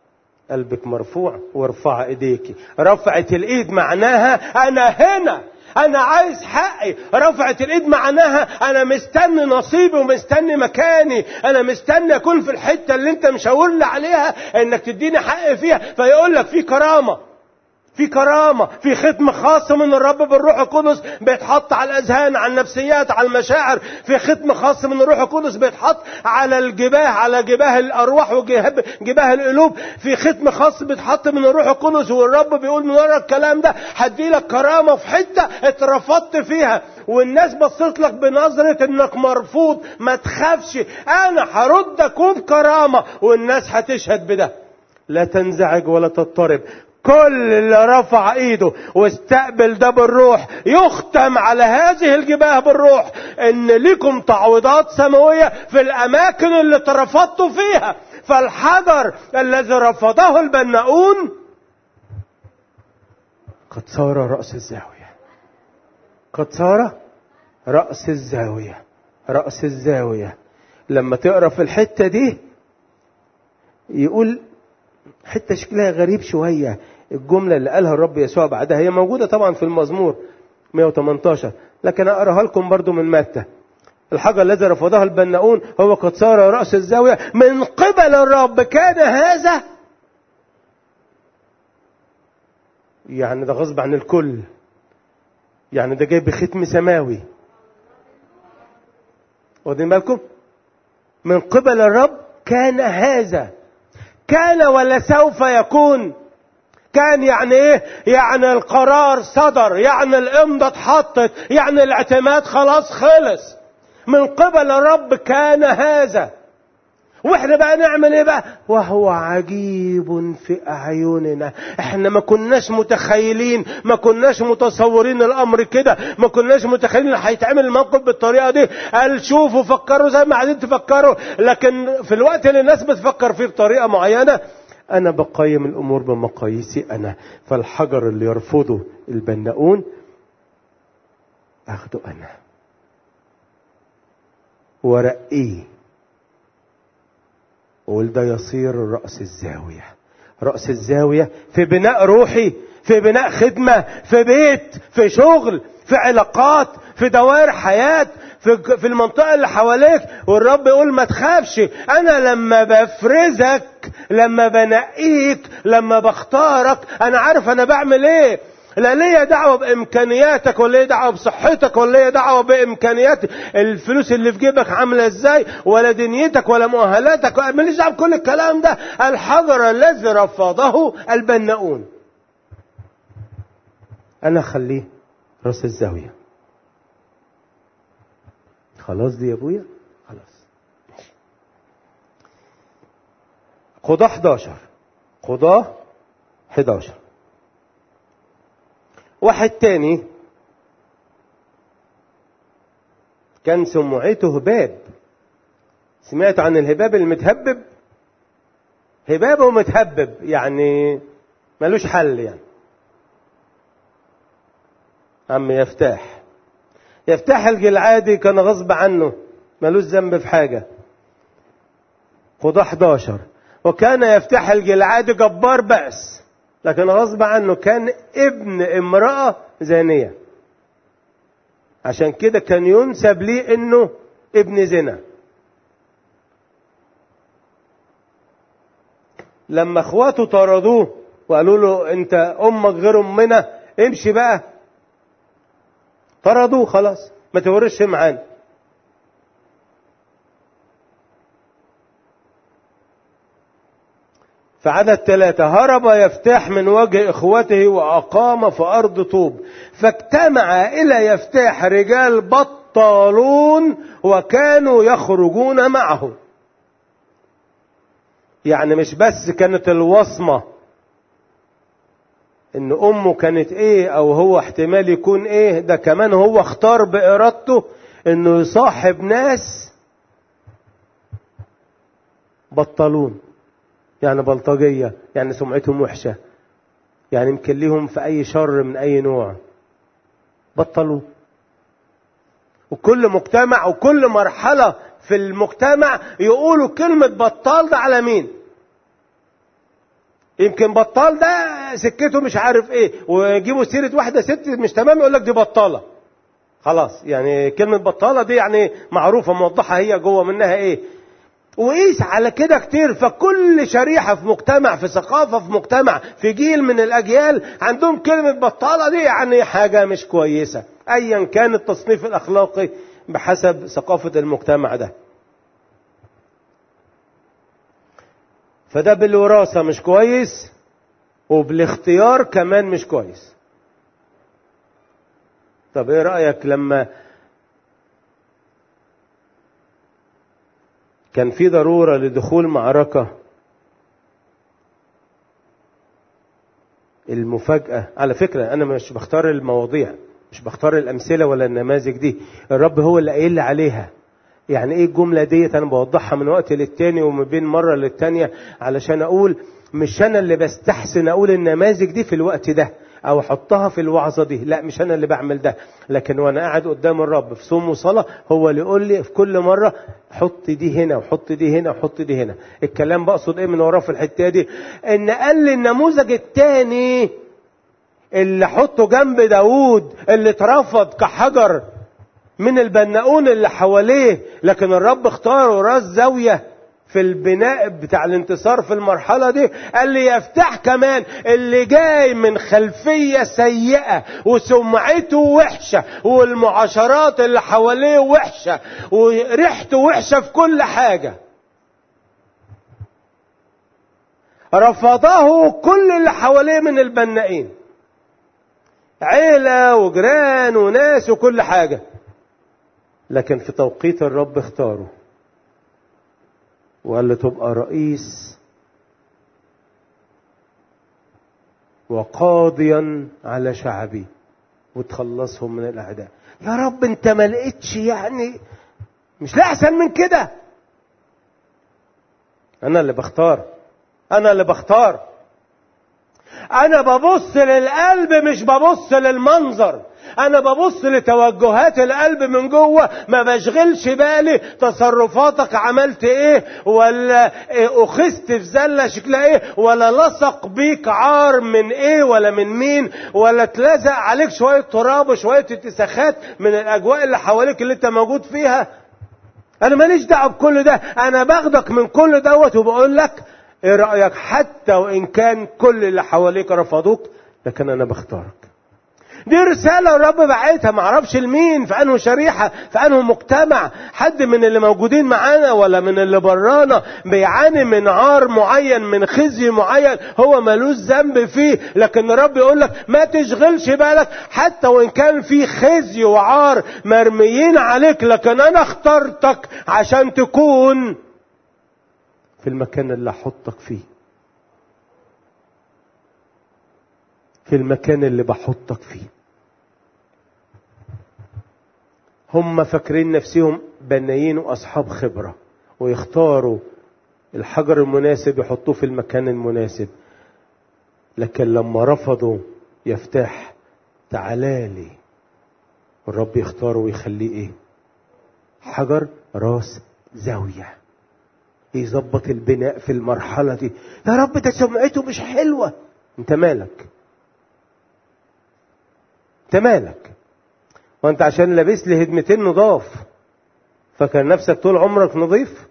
Speaker 1: قلبك مرفوع وارفع ايديك رفعت الايد معناها انا هنا انا عايز حقي رفعت الايد معناها انا مستني نصيبي ومستني مكاني انا مستني اكون في الحته اللي انت مشاور لي عليها انك تديني حقي فيها فيقول لك في كرامه في كرامة في ختم خاص من الرب بالروح القدس بيتحط على الأذهان على النفسيات على المشاعر في ختم خاص من الروح القدس بيتحط على الجباه على جباه الأرواح وجباه القلوب في ختم خاص بيتحط من الروح القدس والرب بيقول من ورا الكلام ده هدي لك كرامة في حتة اترفضت فيها والناس بصت لك بنظرة انك مرفوض ما تخافش انا هردك وبكرامة والناس هتشهد بده لا تنزعج ولا تضطرب كل اللي رفع ايده واستقبل ده بالروح يختم على هذه الجباه بالروح ان لكم تعويضات سماوية في الاماكن اللي اترفضتوا فيها فالحجر الذي رفضه البناؤون قد صار رأس الزاوية قد صار رأس الزاوية رأس الزاوية لما تقرا في الحتة دي يقول حتة شكلها غريب شوية الجملة اللي قالها الرب يسوع بعدها هي موجودة طبعا في المزمور 118 لكن أقراها لكم برضو من متى الحجر الذي رفضها البناؤون هو قد صار رأس الزاوية من قبل الرب كان هذا يعني ده غصب عن الكل يعني ده جاي بختم سماوي واخدين بالكم من قبل الرب كان هذا كان ولا سوف يكون كان يعني ايه يعني القرار صدر يعني الامضة اتحطت يعني الاعتماد خلاص خلص من قبل الرب كان هذا واحنا بقى نعمل ايه بقى وهو عجيب في اعيننا احنا ما كناش متخيلين ما كناش متصورين الامر كده ما كناش متخيلين هيتعمل الموقف بالطريقه دي قال شوفوا فكروا زي ما قاعدين تفكروا لكن في الوقت اللي الناس بتفكر فيه بطريقه معينه انا بقيم الامور بمقاييسي انا فالحجر اللي يرفضه البناؤون اخده انا ورقيه وقول ده يصير رأس الزاوية رأس الزاوية في بناء روحي في بناء خدمة في بيت في شغل في علاقات في دوائر حياة في, في المنطقة اللي حواليك والرب يقول ما تخافش أنا لما بفرزك لما بنقيك لما بختارك أنا عارف أنا بعمل إيه لا ليا دعوة بإمكانياتك ولا ليا دعوة بصحتك ولا ليا دعوة بإمكانيات الفلوس اللي في جيبك عاملة إزاي ولا دنيتك ولا مؤهلاتك ماليش دعوة بكل الكلام ده الحجر الذي رفضه البناؤون أنا أخليه راس الزاوية خلاص دي يا أبويا خلاص قضاة 11 قضاة 11 واحد تاني كان سمعته هباب سمعت عن الهباب المتهبب هباب ومتهبب يعني ملوش حل يعني عم يفتاح يفتاح الجلعادي كان غصب عنه ملوش ذنب في حاجة قضاء 11 وكان يفتح الجلعادي جبار بأس لكن غصب عنه كان ابن امرأة زانية عشان كده كان ينسب ليه انه ابن زنا لما اخواته طردوه وقالوا له انت امك غير امنا امشي بقى طردوه خلاص ما تورش معانا فعدد ثلاثة هرب يفتاح من وجه إخوته وأقام في أرض طوب فاجتمع إلى يفتاح رجال بطالون وكانوا يخرجون معه يعني مش بس كانت الوصمة ان امه كانت ايه او هو احتمال يكون ايه ده كمان هو اختار بارادته انه يصاحب ناس بطلون يعني بلطجية يعني سمعتهم وحشة يعني مكليهم في أي شر من أي نوع بطلوا وكل مجتمع وكل مرحلة في المجتمع يقولوا كلمة بطال ده على مين يمكن بطال ده سكته مش عارف ايه ويجيبوا سيره واحده ست مش تمام يقول لك دي بطاله خلاص يعني كلمه بطاله دي يعني معروفه موضحه هي جوه منها ايه وقيس على كده كتير فكل شريحة في مجتمع في ثقافة في مجتمع في جيل من الأجيال عندهم كلمة بطالة دي يعني حاجة مش كويسة أيا كان التصنيف الأخلاقي بحسب ثقافة المجتمع ده فده بالوراثة مش كويس وبالاختيار كمان مش كويس طب ايه رأيك لما كان في ضرورة لدخول معركة المفاجأة على فكرة أنا مش بختار المواضيع مش بختار الأمثلة ولا النماذج دي الرب هو اللي قايل لي عليها يعني ايه الجملة ديت انا بوضحها من وقت للتاني وما بين مرة للتانية علشان اقول مش انا اللي بستحسن اقول النماذج دي في الوقت ده او احطها في الوعظة دي لا مش انا اللي بعمل ده لكن وانا قاعد قدام الرب في صوم وصلاة هو اللي يقول لي في كل مرة حط دي هنا وحط دي هنا وحط دي هنا الكلام بقصد ايه من وراه في الحتة دي ان قال لي النموذج التاني اللي حطه جنب داوود اللي اترفض كحجر من البناؤون اللي حواليه لكن الرب اختاره راس زاوية في البناء بتاع الانتصار في المرحلة دي قال لي يفتح كمان اللي جاي من خلفية سيئة وسمعته وحشة والمعاشرات اللي حواليه وحشة وريحته وحشة في كل حاجة رفضه كل اللي حواليه من البنائين عيلة وجيران وناس وكل حاجة لكن في توقيت الرب اختاره وقال له تبقى رئيس وقاضيا على شعبي وتخلصهم من الاعداء يا رب انت ما لقيتش يعني مش لا احسن من كده انا اللي بختار انا اللي بختار انا ببص للقلب مش ببص للمنظر انا ببص لتوجهات القلب من جوه ما بشغلش بالي تصرفاتك عملت ايه ولا إيه اخذت في زله شكلها ايه ولا لصق بيك عار من ايه ولا من مين ولا اتلزق عليك شويه تراب وشويه اتساخات من الاجواء اللي حواليك اللي انت موجود فيها انا ماليش دعوه بكل ده انا باخدك من كل دوت وبقول لك ايه رايك حتى وان كان كل اللي حواليك رفضوك لكن انا بختارك دي رسالة الرب بعتها معرفش لمين في انه شريحة في انه مجتمع حد من اللي موجودين معانا ولا من اللي برانا بيعاني من عار معين من خزي معين هو ملوش ذنب فيه لكن الرب يقول لك ما تشغلش بالك حتى وان كان في خزي وعار مرميين عليك لكن انا اخترتك عشان تكون في المكان اللي احطك فيه في المكان اللي بحطك فيه هم فاكرين نفسهم بنايين واصحاب خبره ويختاروا الحجر المناسب يحطوه في المكان المناسب لكن لما رفضوا يفتح تعالالي الرب يختاره ويخليه ايه حجر راس زاويه يظبط البناء في المرحله دي يا رب ده سمعته مش حلوه انت مالك انت مالك وانت عشان لابس لي هدمتين نضاف فكان نفسك طول عمرك نظيف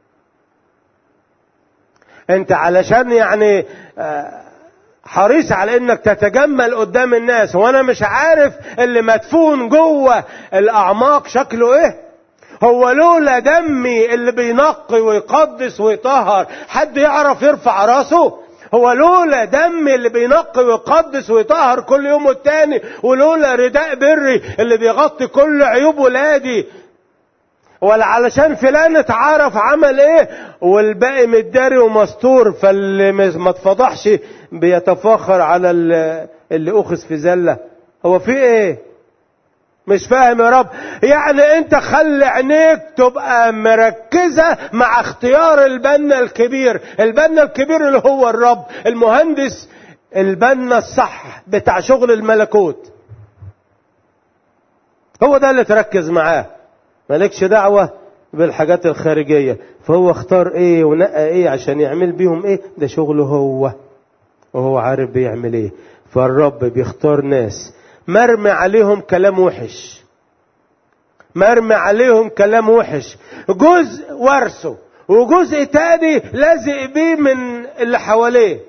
Speaker 1: انت علشان يعني حريص على انك تتجمل قدام الناس وانا مش عارف اللي مدفون جوه الاعماق شكله ايه هو لولا دمي اللي بينقي ويقدس ويطهر حد يعرف يرفع راسه هو لولا دم اللي بينقي ويقدس ويطهر كل يوم والتاني ولولا رداء بري اللي بيغطي كل عيوب ولادي ولا علشان فلان اتعرف عمل ايه والباقي متداري ومستور فاللي ما اتفضحش بيتفاخر على اللي اخذ في زله هو في ايه مش فاهم يا رب يعني انت خلي عينيك تبقى مركزة مع اختيار البنا الكبير البنا الكبير اللي هو الرب المهندس البنا الصح بتاع شغل الملكوت هو ده اللي تركز معاه مالكش دعوة بالحاجات الخارجية فهو اختار ايه ونقى ايه عشان يعمل بيهم ايه ده شغله هو وهو عارف بيعمل ايه فالرب بيختار ناس مرمي عليهم كلام وحش مرمي عليهم كلام وحش جزء ورثه وجزء تاني لازق بيه من اللي حواليه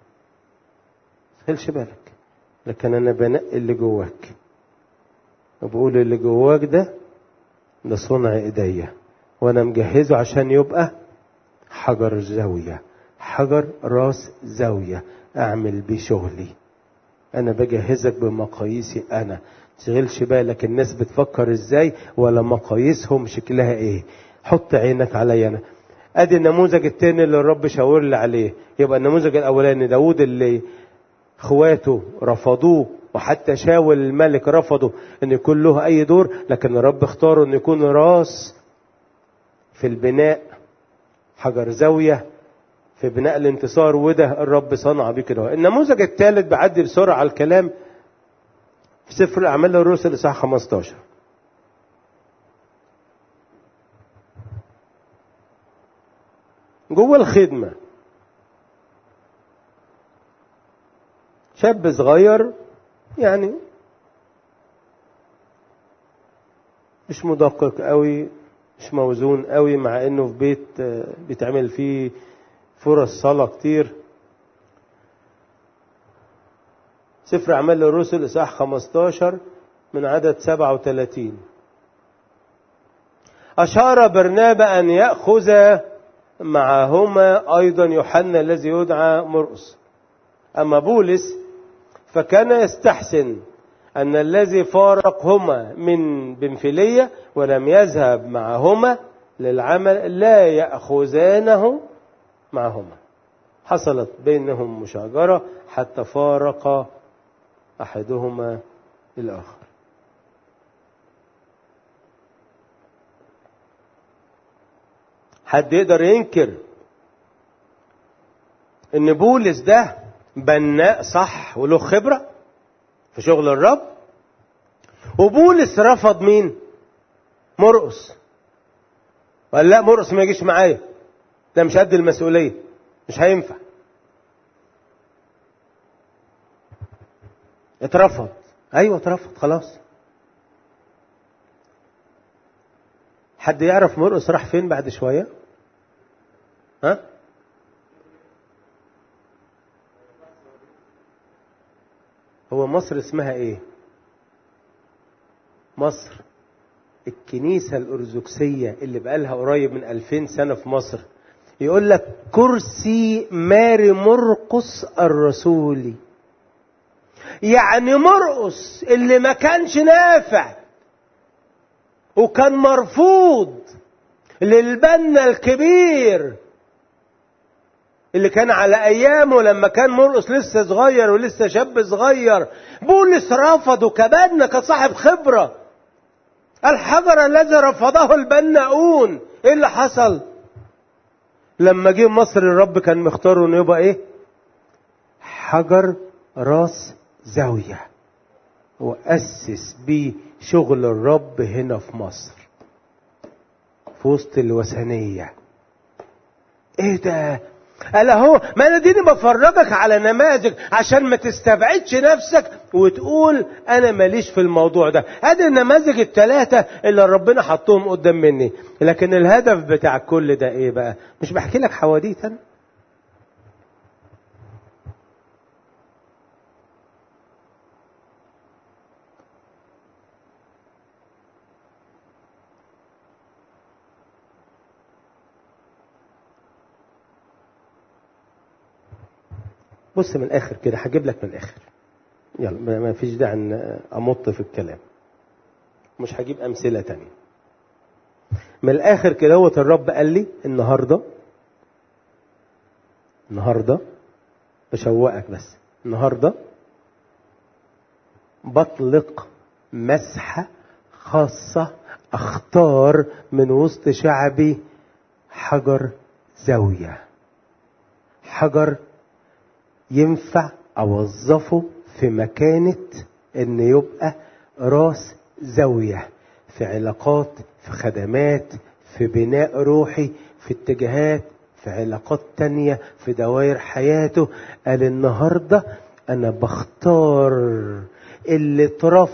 Speaker 1: خلش بالك لكن انا بنقي اللي جواك وبقول اللي جواك ده ده صنع ايديا وانا مجهزه عشان يبقى حجر زاوية حجر راس زاوية اعمل بيه شغلي انا بجهزك بمقاييسي انا تشغلش بالك الناس بتفكر ازاي ولا مقاييسهم شكلها ايه حط عينك عليا انا ادي النموذج التاني اللي الرب شاور لي عليه يبقى النموذج الاولاني داود اللي اخواته رفضوه وحتى شاول الملك رفضه ان يكون له اي دور لكن الرب اختاره ان يكون راس في البناء حجر زاوية في بناء الانتصار وده الرب صنع بيه كده النموذج الثالث بعدي بسرعة على الكلام في سفر الأعمال الرسل إصحاح 15 جوه الخدمة شاب صغير يعني مش مدقق قوي مش موزون قوي مع انه في بيت بيتعمل فيه فرص صلاة كتير سفر أعمال الرسل إصحاح 15 من عدد 37 أشار برنابا أن يأخذ معهما أيضا يوحنا الذي يدعى مرقس أما بولس فكان يستحسن أن الذي فارقهما من بنفلية ولم يذهب معهما للعمل لا يأخذانه معهما حصلت بينهم مشاجرة حتى فارق أحدهما الآخر حد يقدر ينكر ان بولس ده بناء صح وله خبرة في شغل الرب وبولس رفض مين مرقس قال لا مرقس ما يجيش معايا ده مش قد المسؤولية مش هينفع اترفض ايوه اترفض خلاص حد يعرف مرقس راح فين بعد شويه ها هو مصر اسمها ايه مصر الكنيسة الأرثوذكسية اللي بقالها قريب من 2000 سنة في مصر يقول لك كرسي ماري مرقس الرسولي يعني مرقس اللي ما كانش نافع وكان مرفوض للبنا الكبير اللي كان على ايامه لما كان مرقس لسه صغير ولسه شاب صغير بولس رفضه كبنا كصاحب خبره الحجر الذي رفضه البناؤون ايه اللي حصل لما جه مصر الرب كان مختاره انه يبقى ايه حجر راس زاوية وأسس بيه شغل الرب هنا في مصر في وسط الوثنية ايه ده قال اهو ما انا ديني بفرجك على نماذج عشان ما تستبعدش نفسك وتقول انا ماليش في الموضوع ده ادي النماذج الثلاثه اللي ربنا حطهم قدام مني لكن الهدف بتاع كل ده ايه بقى مش بحكي لك حواديت انا بص من الاخر كده هجيب لك من الاخر يلا ما فيش داعي ان امط في الكلام مش هجيب امثله تانية من الاخر كده هو الرب قال لي النهارده النهارده بشوقك بس النهارده بطلق مسحه خاصه اختار من وسط شعبي حجر زاويه حجر ينفع اوظفه في مكانة ان يبقى راس زاوية في علاقات في خدمات في بناء روحي في اتجاهات في علاقات تانية في دوائر حياته قال النهاردة أنا بختار اللي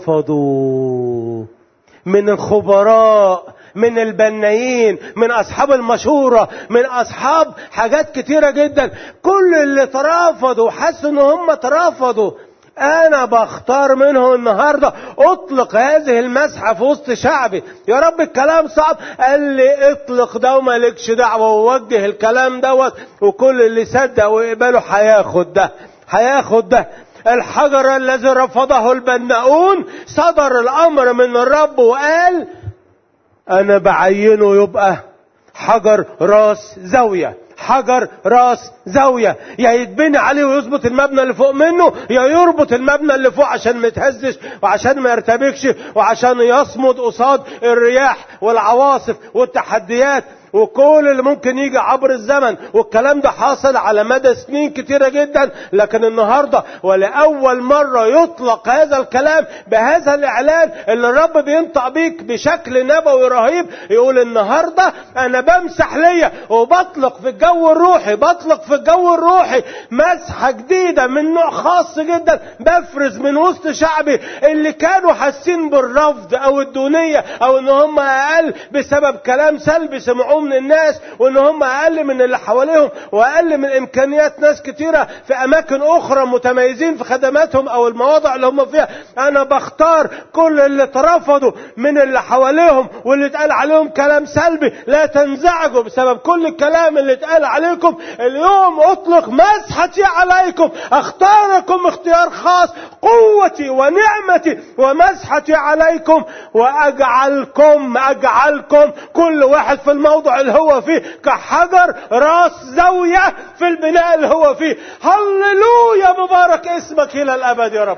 Speaker 1: اترفضوا من الخبراء من البنايين من اصحاب المشورة من اصحاب حاجات كتيرة جدا كل اللي ترافضوا حسوا ان هم ترافضوا انا بختار منه النهاردة اطلق هذه المسحة في وسط شعبي يا رب الكلام صعب قال لي اطلق ده ومالكش دعوة ووجه الكلام دوت وكل اللي صدق وقبله هياخد ده هياخد ده الحجر الذي رفضه البناؤون صدر الامر من الرب وقال انا بعينه يبقى حجر راس زاويه حجر راس زاوية يا يتبني عليه ويظبط المبنى اللي فوق منه يا يربط المبنى اللي فوق عشان ما يتهزش وعشان ما يرتبكش وعشان يصمد قصاد الرياح والعواصف والتحديات وكل اللي ممكن يجي عبر الزمن والكلام ده حاصل على مدى سنين كتيرة جدا لكن النهاردة ولأول مرة يطلق هذا الكلام بهذا الإعلان اللي الرب بينطق بيك بشكل نبوي رهيب يقول النهاردة أنا بمسح ليا وبطلق في الجو الروحي بطلق في الجو الروحي مسحة جديدة من نوع خاص جدا بفرز من وسط شعبي اللي كانوا حاسين بالرفض أو الدونية أو إن هم أقل بسبب كلام سلبي سمعوه من الناس وان هم اقل من اللي حواليهم واقل من امكانيات ناس كتيرة في اماكن اخرى متميزين في خدماتهم او المواضع اللي هم فيها انا بختار كل اللي ترفضوا من اللي حواليهم واللي اتقال عليهم كلام سلبي لا تنزعجوا بسبب كل الكلام اللي اتقال عليكم اليوم اطلق مسحتي عليكم اختاركم اختيار خاص قوتي ونعمتي ومسحتي عليكم واجعلكم اجعلكم كل واحد في الموضع اللي هو فيه كحجر راس زاوية في البناء اللي هو فيه هللويا مبارك اسمك الى الابد يا رب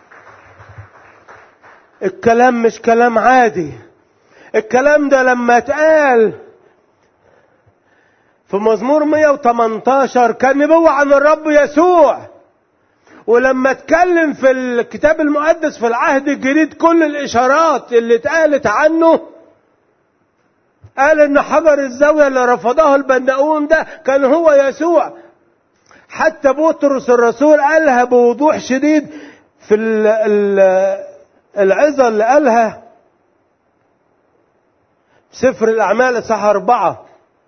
Speaker 1: الكلام مش كلام عادي الكلام ده لما اتقال في مزمور 118 كان نبوة عن الرب يسوع ولما اتكلم في الكتاب المقدس في العهد الجديد كل الاشارات اللي اتقالت عنه قال ان حجر الزاوية اللي رفضه البناؤون ده كان هو يسوع حتى بطرس الرسول قالها بوضوح شديد في العظة اللي قالها سفر الأعمال اصحاح أربعة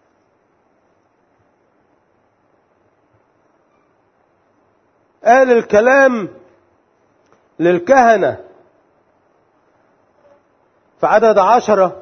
Speaker 1: قال الكلام للكهنة في عدد عشرة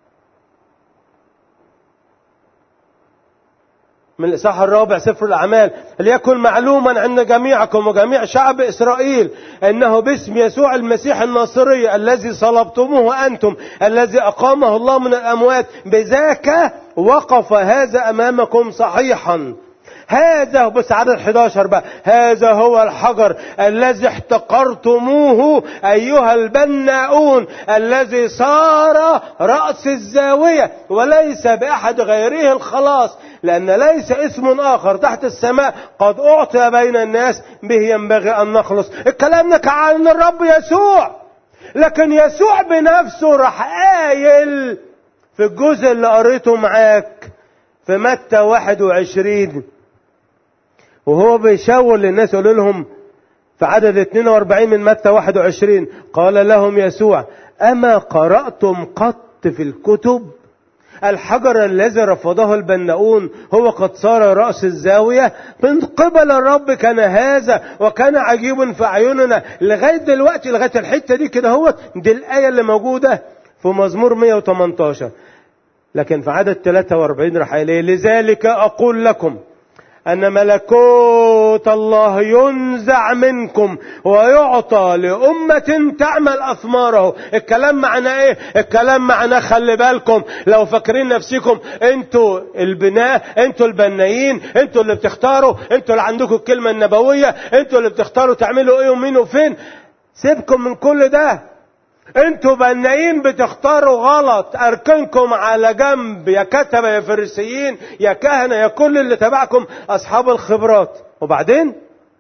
Speaker 1: من الإصحاح الرابع سفر الأعمال ليكن معلوما عند جميعكم وجميع شعب إسرائيل أنه باسم يسوع المسيح الناصري الذي صلبتموه أنتم الذي أقامه الله من الأموات بذاك وقف هذا أمامكم صحيحا هذا بس عدد 11 بقى هذا هو الحجر الذي احتقرتموه ايها البناؤون الذي صار راس الزاويه وليس باحد غيره الخلاص لان ليس اسم اخر تحت السماء قد اعطي بين الناس به ينبغي ان نخلص الكلام ده عن الرب يسوع لكن يسوع بنفسه راح قايل في الجزء اللي قريته معاك في متى 21 وهو بيشاور للناس يقول لهم في عدد 42 من متى 21 قال لهم يسوع أما قرأتم قط في الكتب الحجر الذي رفضه البناؤون هو قد صار رأس الزاوية من قبل الرب كان هذا وكان عجيب في أعيننا لغاية دلوقتي لغاية الحتة دي كده هو دي الآية اللي موجودة في مزمور 118 لكن في عدد 43 راح قال لذلك أقول لكم أن ملكوت الله ينزع منكم ويعطى لأمة تعمل أثماره الكلام معناه إيه الكلام معناه خلي بالكم لو فاكرين نفسكم أنتوا البناء أنتوا البنايين أنتوا اللي بتختاروا أنتوا اللي عندكم الكلمة النبوية أنتوا اللي بتختاروا تعملوا إيه ومين وفين سيبكم من كل ده انتوا بنايين بتختاروا غلط اركنكم على جنب يا كتبة يا فريسيين يا كهنة يا كل اللي تبعكم اصحاب الخبرات وبعدين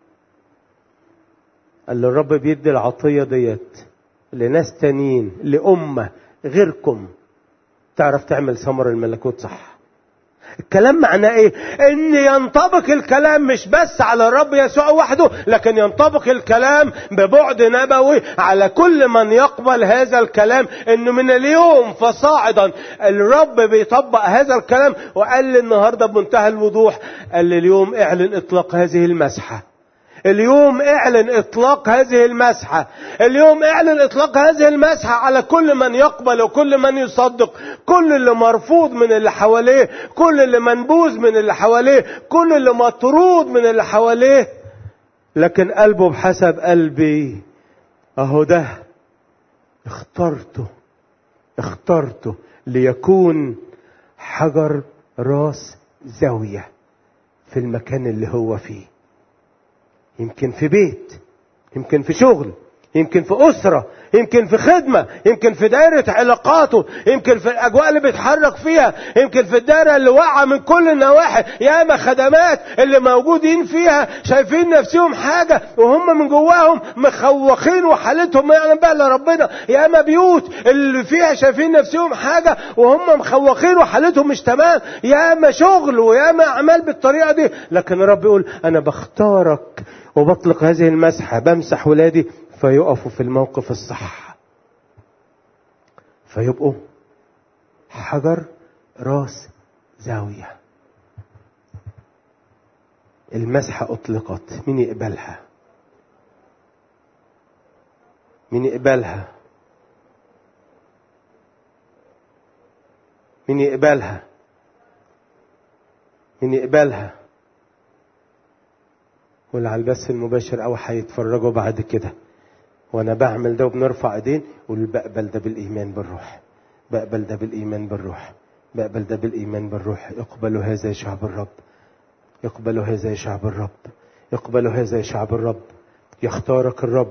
Speaker 1: قال له الرب بيدي العطية ديت لناس تانيين لأمة غيركم تعرف تعمل ثمر الملكوت صح الكلام معناه ايه ان ينطبق الكلام مش بس على الرب يسوع وحده لكن ينطبق الكلام ببعد نبوي على كل من يقبل هذا الكلام انه من اليوم فصاعدا الرب بيطبق هذا الكلام وقال لي النهارده بمنتهى الوضوح قال لي اليوم اعلن اطلاق هذه المسحه اليوم اعلن اطلاق هذه المسحة اليوم اعلن اطلاق هذه المسحة على كل من يقبل وكل من يصدق كل اللي مرفوض من اللي حواليه كل اللي منبوذ من اللي حواليه كل اللي مطرود من اللي حواليه لكن قلبه بحسب قلبي اهو ده اخترته اخترته ليكون حجر راس زاوية في المكان اللي هو فيه يمكن في بيت يمكن في شغل يمكن في أسرة يمكن في خدمة يمكن في دائرة علاقاته يمكن في الأجواء اللي بيتحرك فيها يمكن في الدائرة اللي واقعة من كل النواحي ياما خدمات اللي موجودين فيها شايفين نفسهم حاجة وهم من جواهم مخوخين وحالتهم يعني بقى لربنا ياما بيوت اللي فيها شايفين نفسهم حاجة وهم مخوخين وحالتهم مش تمام ياما شغل وياما أعمال بالطريقة دي لكن رب يقول أنا بختارك وبطلق هذه المسحة بمسح ولادي فيقفوا في الموقف الصح فيبقوا حجر راس زاوية المسحة أطلقت مين يقبلها مين يقبلها مين يقبلها مين يقبلها واللي على البث المباشر او هيتفرجوا بعد كده وانا بعمل ده وبنرفع ايدين قول بقبل ده بالايمان بالروح بقبل ده بالايمان بالروح بقبل ده بالايمان بالروح اقبلوا هذا يا شعب الرب اقبلوا هذا يا شعب الرب اقبلوا هذا يا شعب الرب يختارك الرب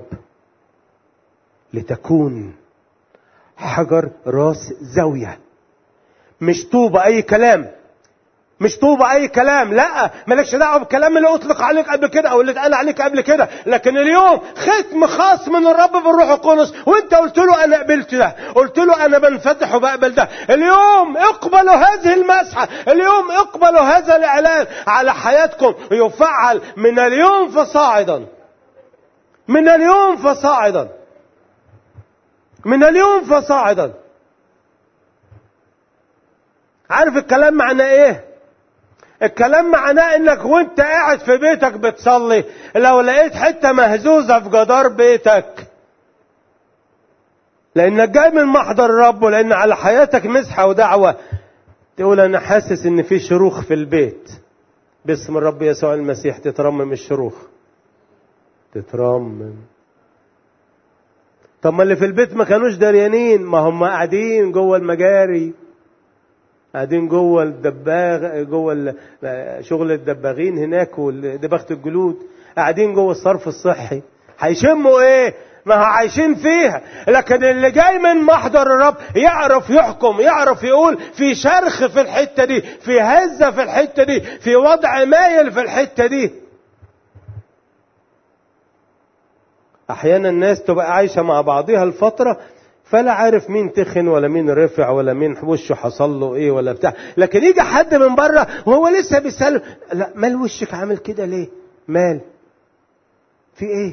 Speaker 1: لتكون حجر راس زاويه مش طوبه اي كلام مش طوبة اي كلام لا مالكش دعوه بالكلام اللي اطلق عليك قبل كده او اللي اتقال عليك قبل كده لكن اليوم ختم خاص من الرب بالروح القدس وانت قلت له انا قبلت ده قلت له انا بنفتح وبقبل ده اليوم اقبلوا هذه المسحه اليوم اقبلوا هذا الاعلان على حياتكم يفعل من اليوم فصاعدا من اليوم فصاعدا من اليوم فصاعدا عارف الكلام معناه ايه الكلام معناه انك وانت قاعد في بيتك بتصلي لو لقيت حتة مهزوزة في جدار بيتك لانك جاي من محضر الرب ولان على حياتك مسحة ودعوة تقول انا حاسس ان في شروخ في البيت باسم الرب يسوع المسيح تترمم الشروخ تترمم طب ما اللي في البيت ما كانوش دريانين ما هم قاعدين جوه المجاري قاعدين جوه الدباغ جوه شغل الدباغين هناك ودباغه الجلود قاعدين جوه الصرف الصحي هيشموا ايه ما هو عايشين فيها لكن اللي جاي من محضر الرب يعرف يحكم يعرف يقول في شرخ في الحته دي في هزه في الحته دي في وضع مايل في الحته دي احيانا الناس تبقى عايشه مع بعضها الفتره فلا عارف مين تخن ولا مين رفع ولا مين وشه حصل له ايه ولا بتاع لكن يجي حد من بره وهو لسه بيسأله لا مال وشك عامل كده ليه مال في ايه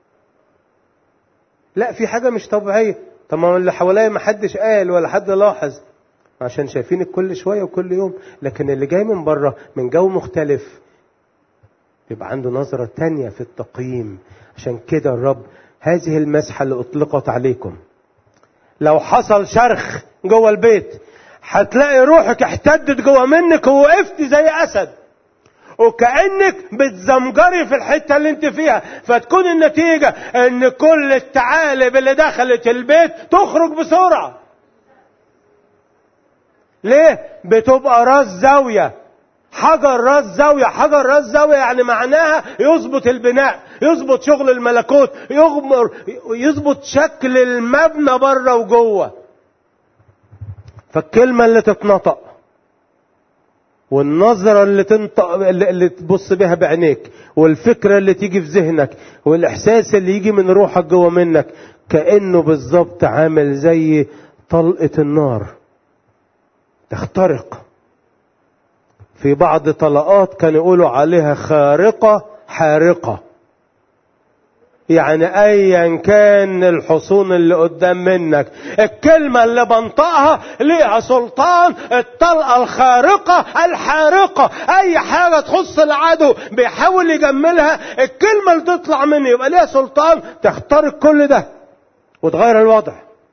Speaker 1: لا في حاجة مش طبيعية طب ما اللي حواليا ما حدش قال ولا حد لاحظ عشان شايفينك كل شوية وكل يوم لكن اللي جاي من بره من جو مختلف يبقى عنده نظرة تانية في التقييم عشان كده الرب هذه المسحة اللي أطلقت عليكم لو حصل شرخ جوه البيت هتلاقي روحك احتدت جوه منك ووقفت زي اسد وكانك بتزمجري في الحته اللي انت فيها فتكون النتيجه ان كل الثعالب اللي دخلت البيت تخرج بسرعه ليه بتبقى راس زاويه حجر راس زاوية حجر راس زاوية يعني معناها يظبط البناء يظبط شغل الملكوت يغمر يظبط شكل المبنى بره وجوه فالكلمة اللي تتنطق والنظرة اللي تنطق اللي تبص بها بعينيك والفكرة اللي تيجي في ذهنك والإحساس اللي يجي من روحك جوه منك كأنه بالظبط عامل زي طلقة النار تخترق في بعض طلقات كانوا يقولوا عليها خارقة حارقة يعني ايا كان الحصون اللي قدام منك الكلمة اللي بنطقها ليها سلطان الطلقة الخارقة الحارقة اي حاجة تخص العدو بيحاول يجملها الكلمة اللي تطلع مني يبقى ليها سلطان تخترق كل ده وتغير الوضع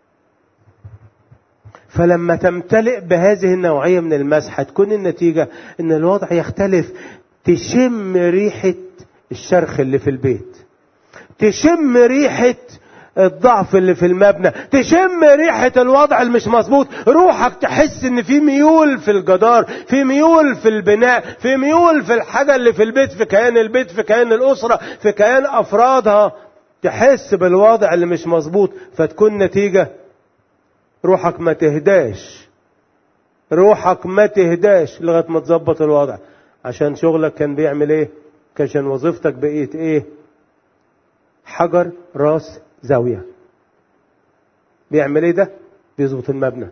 Speaker 1: فلما تمتلئ بهذه النوعية من المسحة تكون النتيجة ان الوضع يختلف تشم ريحة الشرخ اللي في البيت تشم ريحة الضعف اللي في المبنى تشم ريحة الوضع اللي مش مظبوط روحك تحس ان في ميول في الجدار في ميول في البناء في ميول في الحاجة اللي في البيت في كيان البيت في كيان الأسرة في كيان أفرادها تحس بالوضع اللي مش مظبوط فتكون نتيجة روحك ما تهداش روحك ما تهداش لغاية ما تظبط الوضع عشان شغلك كان بيعمل ايه عشان وظيفتك بقيت ايه حجر راس زاوية بيعمل ايه ده بيظبط المبنى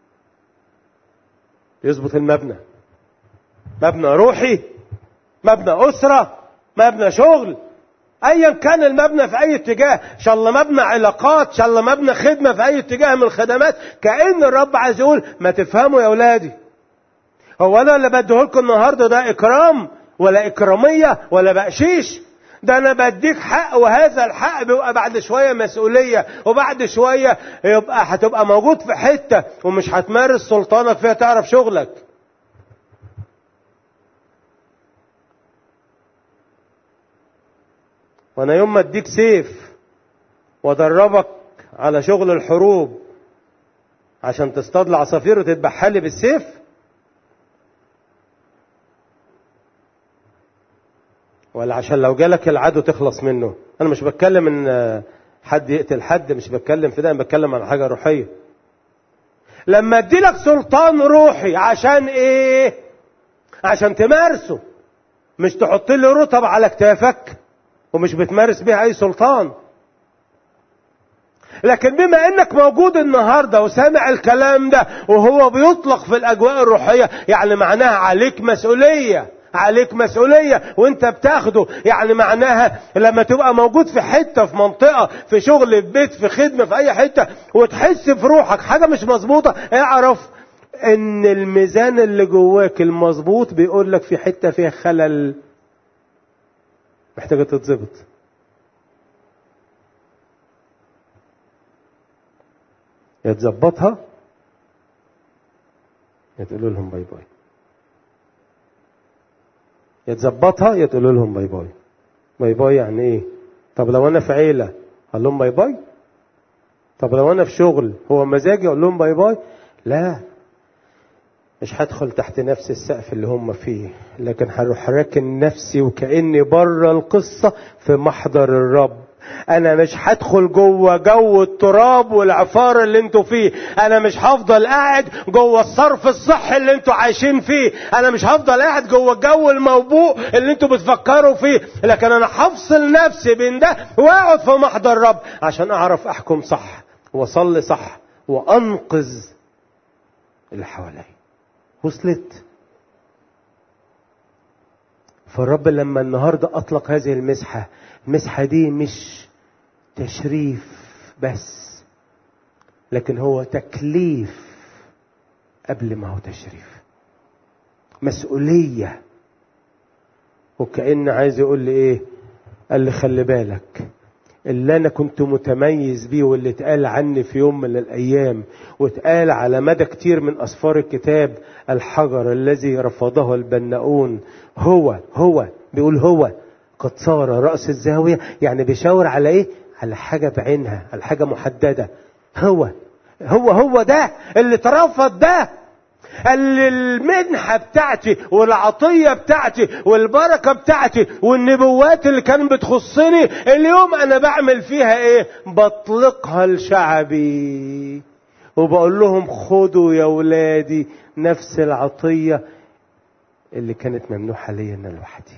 Speaker 1: بيظبط المبنى مبنى روحي مبنى أسرة مبنى شغل ايا كان المبنى في اي اتجاه ان شاء الله مبنى علاقات ان شاء الله مبنى خدمه في اي اتجاه من الخدمات كان الرب عايز يقول ما تفهموا يا اولادي هو انا اللي بديه لكم النهارده ده اكرام ولا اكراميه ولا بقشيش ده انا بديك حق وهذا الحق بيبقى بعد شويه مسؤوليه وبعد شويه يبقى هتبقى موجود في حته ومش هتمارس سلطانك فيها تعرف شغلك وانا يوم ما اديك سيف وادربك على شغل الحروب عشان تصطاد العصافير وتذبحها لي بالسيف ولا عشان لو جالك العدو تخلص منه انا مش بتكلم ان حد يقتل حد مش بتكلم في ده انا بتكلم عن حاجه روحيه لما ادي لك سلطان روحي عشان ايه عشان تمارسه مش تحط لي رطب على كتافك ومش بتمارس بيها اي سلطان لكن بما انك موجود النهاردة وسامع الكلام ده وهو بيطلق في الاجواء الروحية يعني معناها عليك مسؤولية عليك مسؤولية وانت بتاخده يعني معناها لما تبقى موجود في حتة في منطقة في شغل في بيت في خدمة في اي حتة وتحس في روحك حاجة مش مظبوطة اعرف ان الميزان اللي جواك المظبوط بيقول لك في حتة فيها خلل محتاجة تتظبط يا تظبطها يا تقول لهم باي باي يا تظبطها يا تقول لهم باي باي باي باي يعني ايه طب لو انا في عيله اقول لهم باي باي طب لو انا في شغل هو مزاجي اقول لهم باي باي لا مش هدخل تحت نفس السقف اللي هم فيه لكن هروح راكن نفسي وكاني بره القصه في محضر الرب انا مش هدخل جوه جو التراب والعفار اللي انتوا فيه انا مش هفضل قاعد جوه الصرف الصحي اللي انتوا عايشين فيه انا مش هفضل قاعد جوه الجو الموبوء اللي انتوا بتفكروا فيه لكن انا هفصل نفسي بين ده واقعد في محضر الرب عشان اعرف احكم صح واصلي صح وانقذ اللي حواليا وصلت فالرب لما النهاردة أطلق هذه المسحة المسحة دي مش تشريف بس لكن هو تكليف قبل ما هو تشريف مسؤولية وكأن عايز يقول لي ايه قال لي خلي بالك اللي انا كنت متميز بيه واللي اتقال عني في يوم من الايام واتقال على مدى كتير من اسفار الكتاب الحجر الذي رفضه البناؤون هو هو بيقول هو قد صار رأس الزاوية يعني بيشاور على ايه على حاجة بعينها على حاجة محددة هو هو هو ده اللي ترفض ده اللي المنحة بتاعتي والعطية بتاعتي والبركة بتاعتي والنبوات اللي كان بتخصني اليوم انا بعمل فيها ايه بطلقها لشعبي وبقول لهم خدوا يا ولادي نفس العطية اللي كانت ممنوحة لي انا لوحدي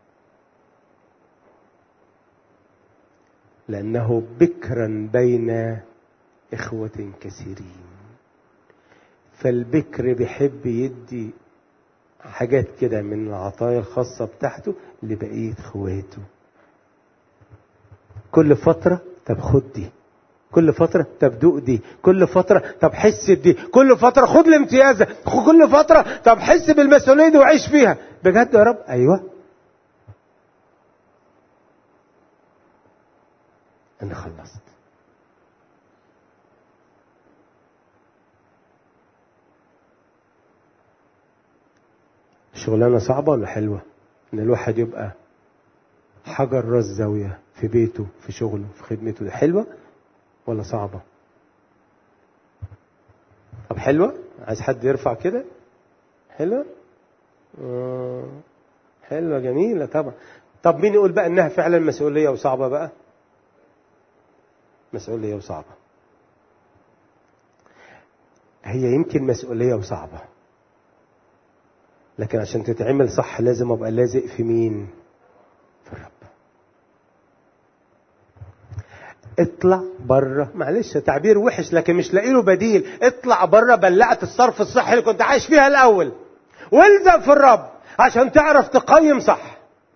Speaker 1: لأنه بكرا بين إخوة كثيرين فالبكر بيحب يدي حاجات كده من العطايا الخاصة بتاعته لبقية اخواته كل فترة طب خد دي كل فترة طب دوق دي كل فترة طب حس بدي كل فترة خد الامتياز كل فترة طب حس بالمسؤولية دي وعيش فيها بجد يا رب ايوه انا خلصت شغلانة صعبة ولا حلوة ان الواحد يبقى حجر راس زاوية في بيته في شغله في خدمته ده حلوة ولا صعبة طب حلوة عايز حد يرفع كده حلوة آه. حلوة جميلة طبعا طب مين يقول بقى انها فعلا مسؤولية وصعبة بقى مسؤولية وصعبة هي يمكن مسؤولية وصعبة لكن عشان تتعمل صح لازم ابقى لازق في مين في الرب اطلع بره معلش تعبير وحش لكن مش لاقي له بديل اطلع بره بلعت الصرف الصحي اللي كنت عايش فيها الاول والزق في الرب عشان تعرف تقيم صح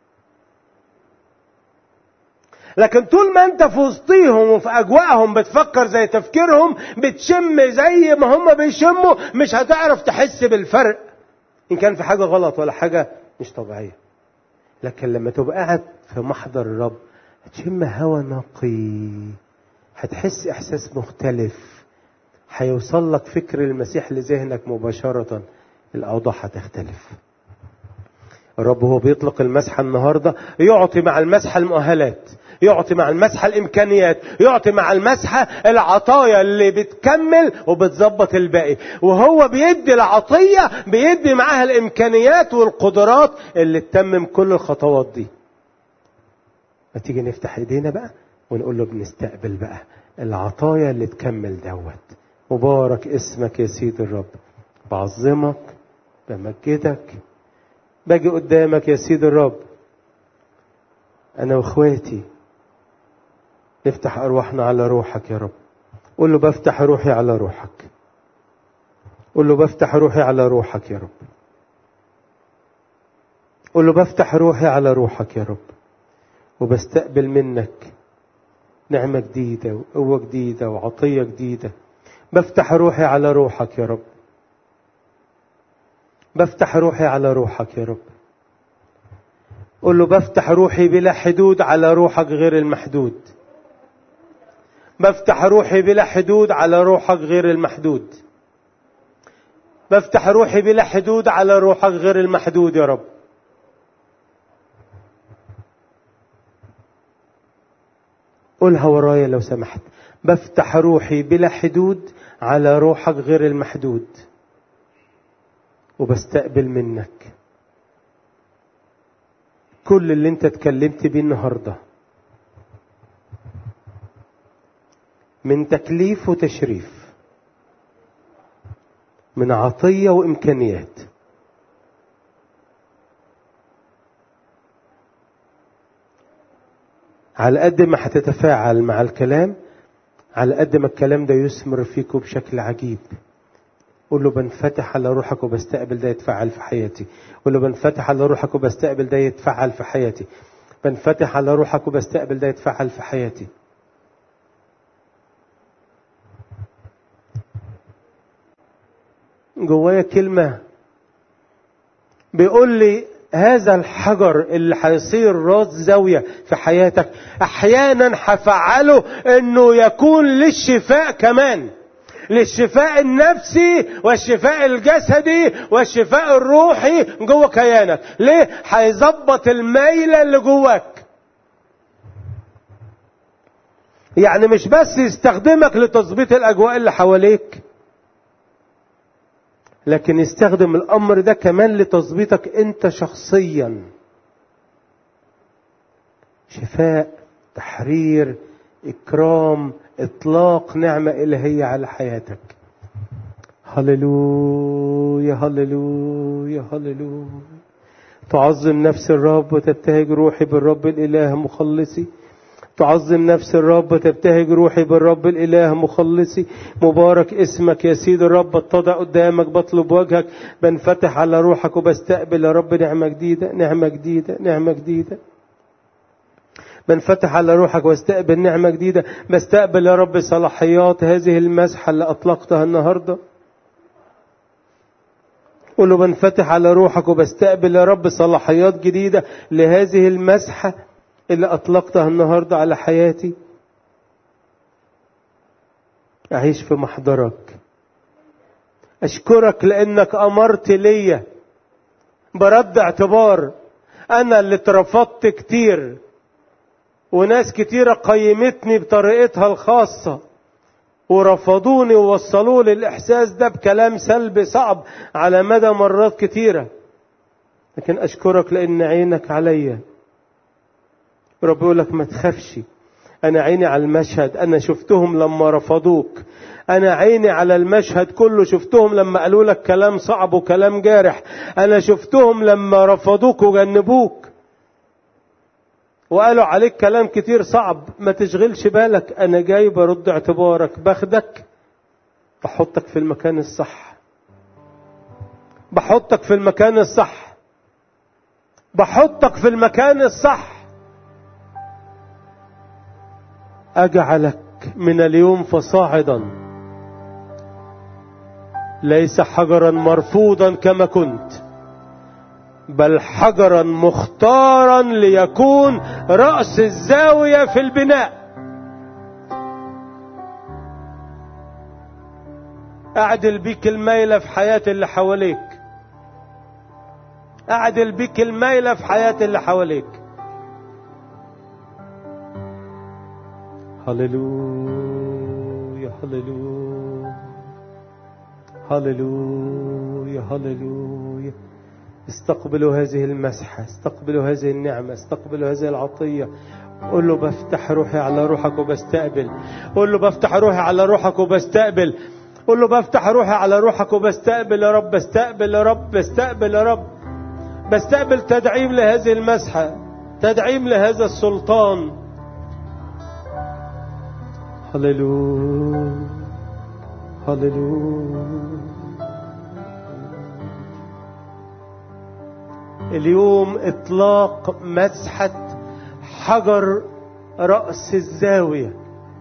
Speaker 1: لكن طول ما انت في وسطيهم وفي اجواءهم بتفكر زي تفكيرهم بتشم زي ما هم بيشموا مش هتعرف تحس بالفرق ان كان في حاجه غلط ولا حاجه مش طبيعيه لكن لما تبقى قاعد في محضر الرب هتشم هوا نقي هتحس احساس مختلف هيوصل لك فكر المسيح لذهنك مباشره الاوضاع هتختلف الرب هو بيطلق المسحه النهارده يعطي مع المسحه المؤهلات يعطي مع المسحة الإمكانيات يعطي مع المسحة العطايا اللي بتكمل وبتظبط الباقي وهو بيدي العطية بيدي معاها الإمكانيات والقدرات اللي تتمم كل الخطوات دي ما تيجي نفتح ايدينا بقى ونقول له بنستقبل بقى العطايا اللي تكمل دوت مبارك اسمك يا سيد الرب بعظمك بمجدك باجي قدامك يا سيد الرب انا واخواتي نفتح أرواحنا على روحك يا رب قول له بفتح روحي على روحك قول له بفتح روحي على روحك يا رب قول له بفتح روحي على روحك يا رب وبستقبل منك نعمة جديدة وقوة جديدة وعطية جديدة بفتح روحي على روحك يا رب بفتح روحي على روحك يا رب قول له بفتح روحي بلا حدود على روحك غير المحدود بفتح روحي بلا حدود على روحك غير المحدود بفتح روحي بلا حدود على روحك غير المحدود يا رب قولها ورايا لو سمحت بفتح روحي بلا حدود على روحك غير المحدود وبستقبل منك كل اللي انت اتكلمت بيه النهارده من تكليف وتشريف من عطيه وامكانيات على قد ما هتتفاعل مع الكلام على قد ما الكلام ده يثمر فيكم بشكل عجيب قول له بنفتح على روحك وبستقبل ده يتفعل في حياتي قول له بنفتح على روحك وبستقبل ده يتفعل في حياتي بنفتح على روحك وبستقبل ده يتفعل في حياتي جوايا كلمة بيقول لي هذا الحجر اللي هيصير راس زاوية في حياتك احيانا هفعله انه يكون للشفاء كمان للشفاء النفسي والشفاء الجسدي والشفاء الروحي جوه كيانك ليه هيظبط الميلة اللي جواك يعني مش بس يستخدمك لتظبيط الاجواء اللي حواليك لكن يستخدم الامر ده كمان لتظبيطك انت شخصيا شفاء تحرير اكرام اطلاق نعمه الهيه على حياتك هللويا هللويا هللويا تعظم نفس الرب وتبتهج روحي بالرب الاله مخلصي تعظم نفس الرب تبتهج روحي بالرب الإله مخلصي مبارك اسمك يا سيد الرب اتضع قدامك بطلب وجهك بنفتح على روحك وبستقبل يا رب نعمة جديدة نعمة جديدة نعمة جديدة بنفتح على روحك واستقبل نعمة جديدة بستقبل يا رب صلاحيات هذه المسحة اللي أطلقتها النهاردة قول له بنفتح على روحك وبستقبل يا رب صلاحيات جديدة لهذه المسحة اللي أطلقتها النهاردة على حياتي أعيش في محضرك أشكرك لأنك أمرت ليا برد اعتبار أنا اللي اترفضت كتير وناس كتيرة قيمتني بطريقتها الخاصة ورفضوني ووصلوا لي الإحساس ده بكلام سلبي صعب على مدى مرات كتيرة لكن أشكرك لأن عينك عليا رب يقول لك ما تخافش أنا عيني على المشهد أنا شفتهم لما رفضوك أنا عيني على المشهد كله شفتهم لما قالوا لك كلام صعب وكلام جارح أنا شفتهم لما رفضوك وجنبوك وقالوا عليك كلام كتير صعب ما تشغلش بالك أنا جاي برد اعتبارك باخدك بحطك في المكان الصح بحطك في المكان الصح بحطك في المكان الصح أجعلك من اليوم فصاعدا ليس حجرا مرفوضا كما كنت بل حجرا مختارا ليكون رأس الزاوية في البناء أعدل بيك الميلة في حياة اللي حواليك أعدل بيك الميلة في حياة اللي حواليك هللويا هللويا هللويا هللويا استقبلوا هذه المسحة استقبلوا هذه النعمة استقبلوا هذه العطية قول له بفتح روحي على روحك وبستقبل قول له بفتح روحي على روحك وبستقبل قول له بفتح روحي على روحك وبستقبل يا رب بستقبل يا رب بستقبل يا رب بستقبل تدعيم لهذه المسحة تدعيم لهذا السلطان هللويا هللويا اليوم اطلاق مسحة حجر رأس الزاوية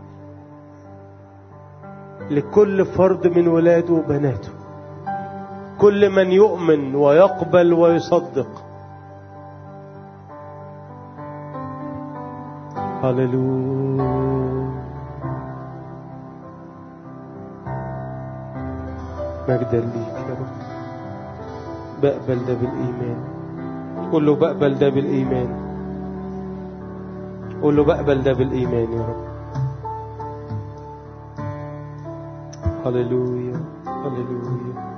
Speaker 1: لكل فرد من ولاده وبناته كل من يؤمن ويقبل ويصدق هللويا مجدا ليك يا رب بقبل ده بالإيمان قول له بقبل ده بالإيمان قول له بقبل ده بالإيمان يا رب هللويا هللويا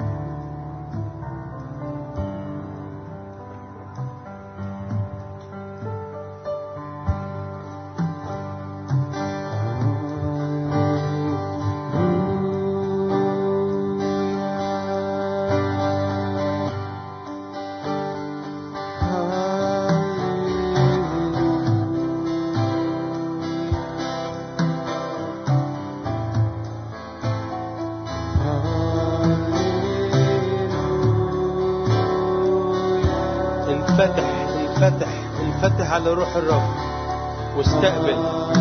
Speaker 1: انفتح انفتح انفتح على روح الرب واستقبل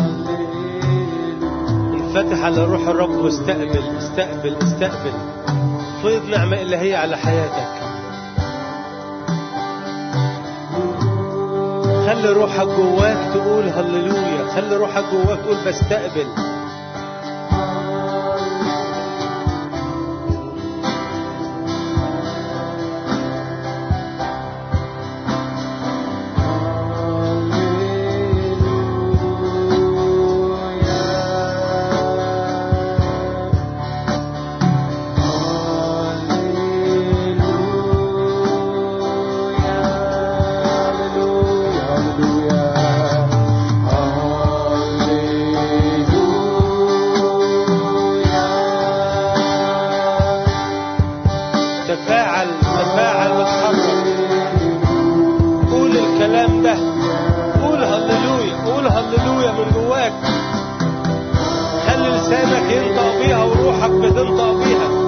Speaker 1: انفتح على روح الرب واستقبل استقبل استقبل فيض نعمة إلهية على حياتك خلي روحك جواك تقول هللويا خلي روحك جواك تقول بستقبل تفاعل تفاعل وتحرك قول الكلام ده قول هللويا قول هللويا بيها وروحك بتنطق بيها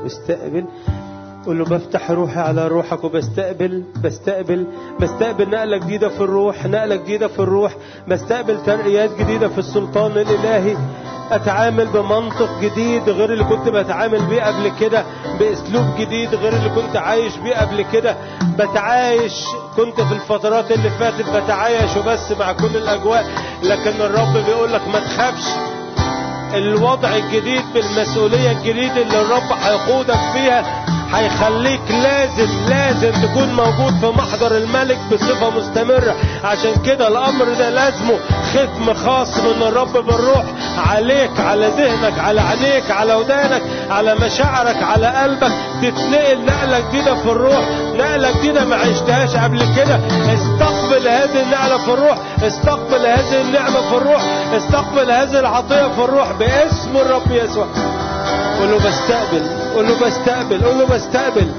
Speaker 1: استقبل قول له بفتح روحي على روحك وبستقبل بستقبل بستقبل نقلة جديدة في الروح نقلة جديدة في الروح بستقبل ترقيات جديدة في السلطان الإلهي اتعامل بمنطق جديد غير اللي كنت بتعامل بيه قبل كده باسلوب جديد غير اللي كنت عايش بيه قبل كده بتعايش كنت في الفترات اللي فاتت بتعايش وبس مع كل الاجواء لكن الرب بيقول لك ما تخافش الوضع الجديد بالمسؤولية الجديدة اللي الرب هيقودك فيها هيخليك لازم لازم تكون موجود في محضر الملك بصفة مستمرة عشان كده الأمر ده لازمه ختم خاص من الرب بالروح عليك على ذهنك على عينيك على ودانك على مشاعرك على قلبك تتنقل نقلة جديدة في الروح نقلة جديدة ما عشتهاش قبل كده استقبل هذه النقلة في الروح استقبل هذه النعمة في الروح استقبل هذه العطية في الروح باسم الرب يسوع قول له بستقبل قول له بستقبل قول له بستقبل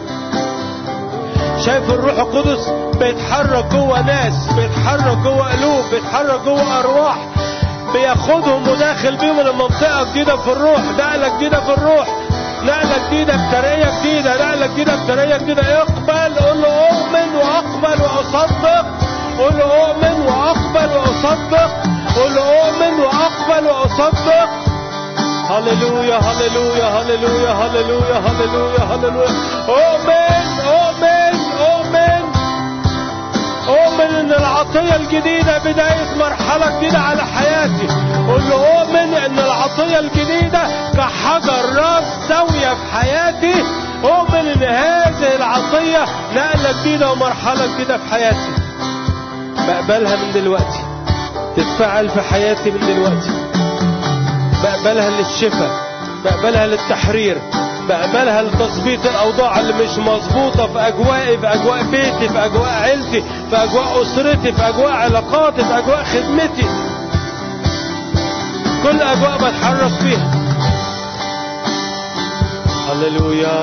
Speaker 1: شايف الروح القدس بيتحرك جوه ناس بيتحرك جوه قلوب بيتحرك جوه ارواح بياخدهم وداخل بيهم لمنطقه جديده في الروح نقله جديده في الروح نقله جديده بترقيه جديده نقله جديده بترقيه جديده اقبل قول له اؤمن واقبل واصدق قول له اؤمن واقبل واصدق قول له اؤمن واقبل واصدق هللويا هللويا هللويا هللويا هللويا هللويا اؤمن اؤمن اؤمن اؤمن ان العطيه الجديده بدايه مرحله جديده على حياتي قول له اؤمن ان العطيه الجديده كحجر راس سويه في حياتي اؤمن ان هذه العطيه نقله جديده ومرحله جديده في حياتي بقبلها من دلوقتي تتفعل في حياتي من دلوقتي بقبلها للشفاء بقبلها للتحرير بقبلها لتظبيط الاوضاع اللي مش مظبوطه في اجوائي في اجواء بيتي في اجواء عيلتي في اجواء اسرتي في اجواء علاقاتي في اجواء خدمتي كل اجواء بتحرك فيها هللويا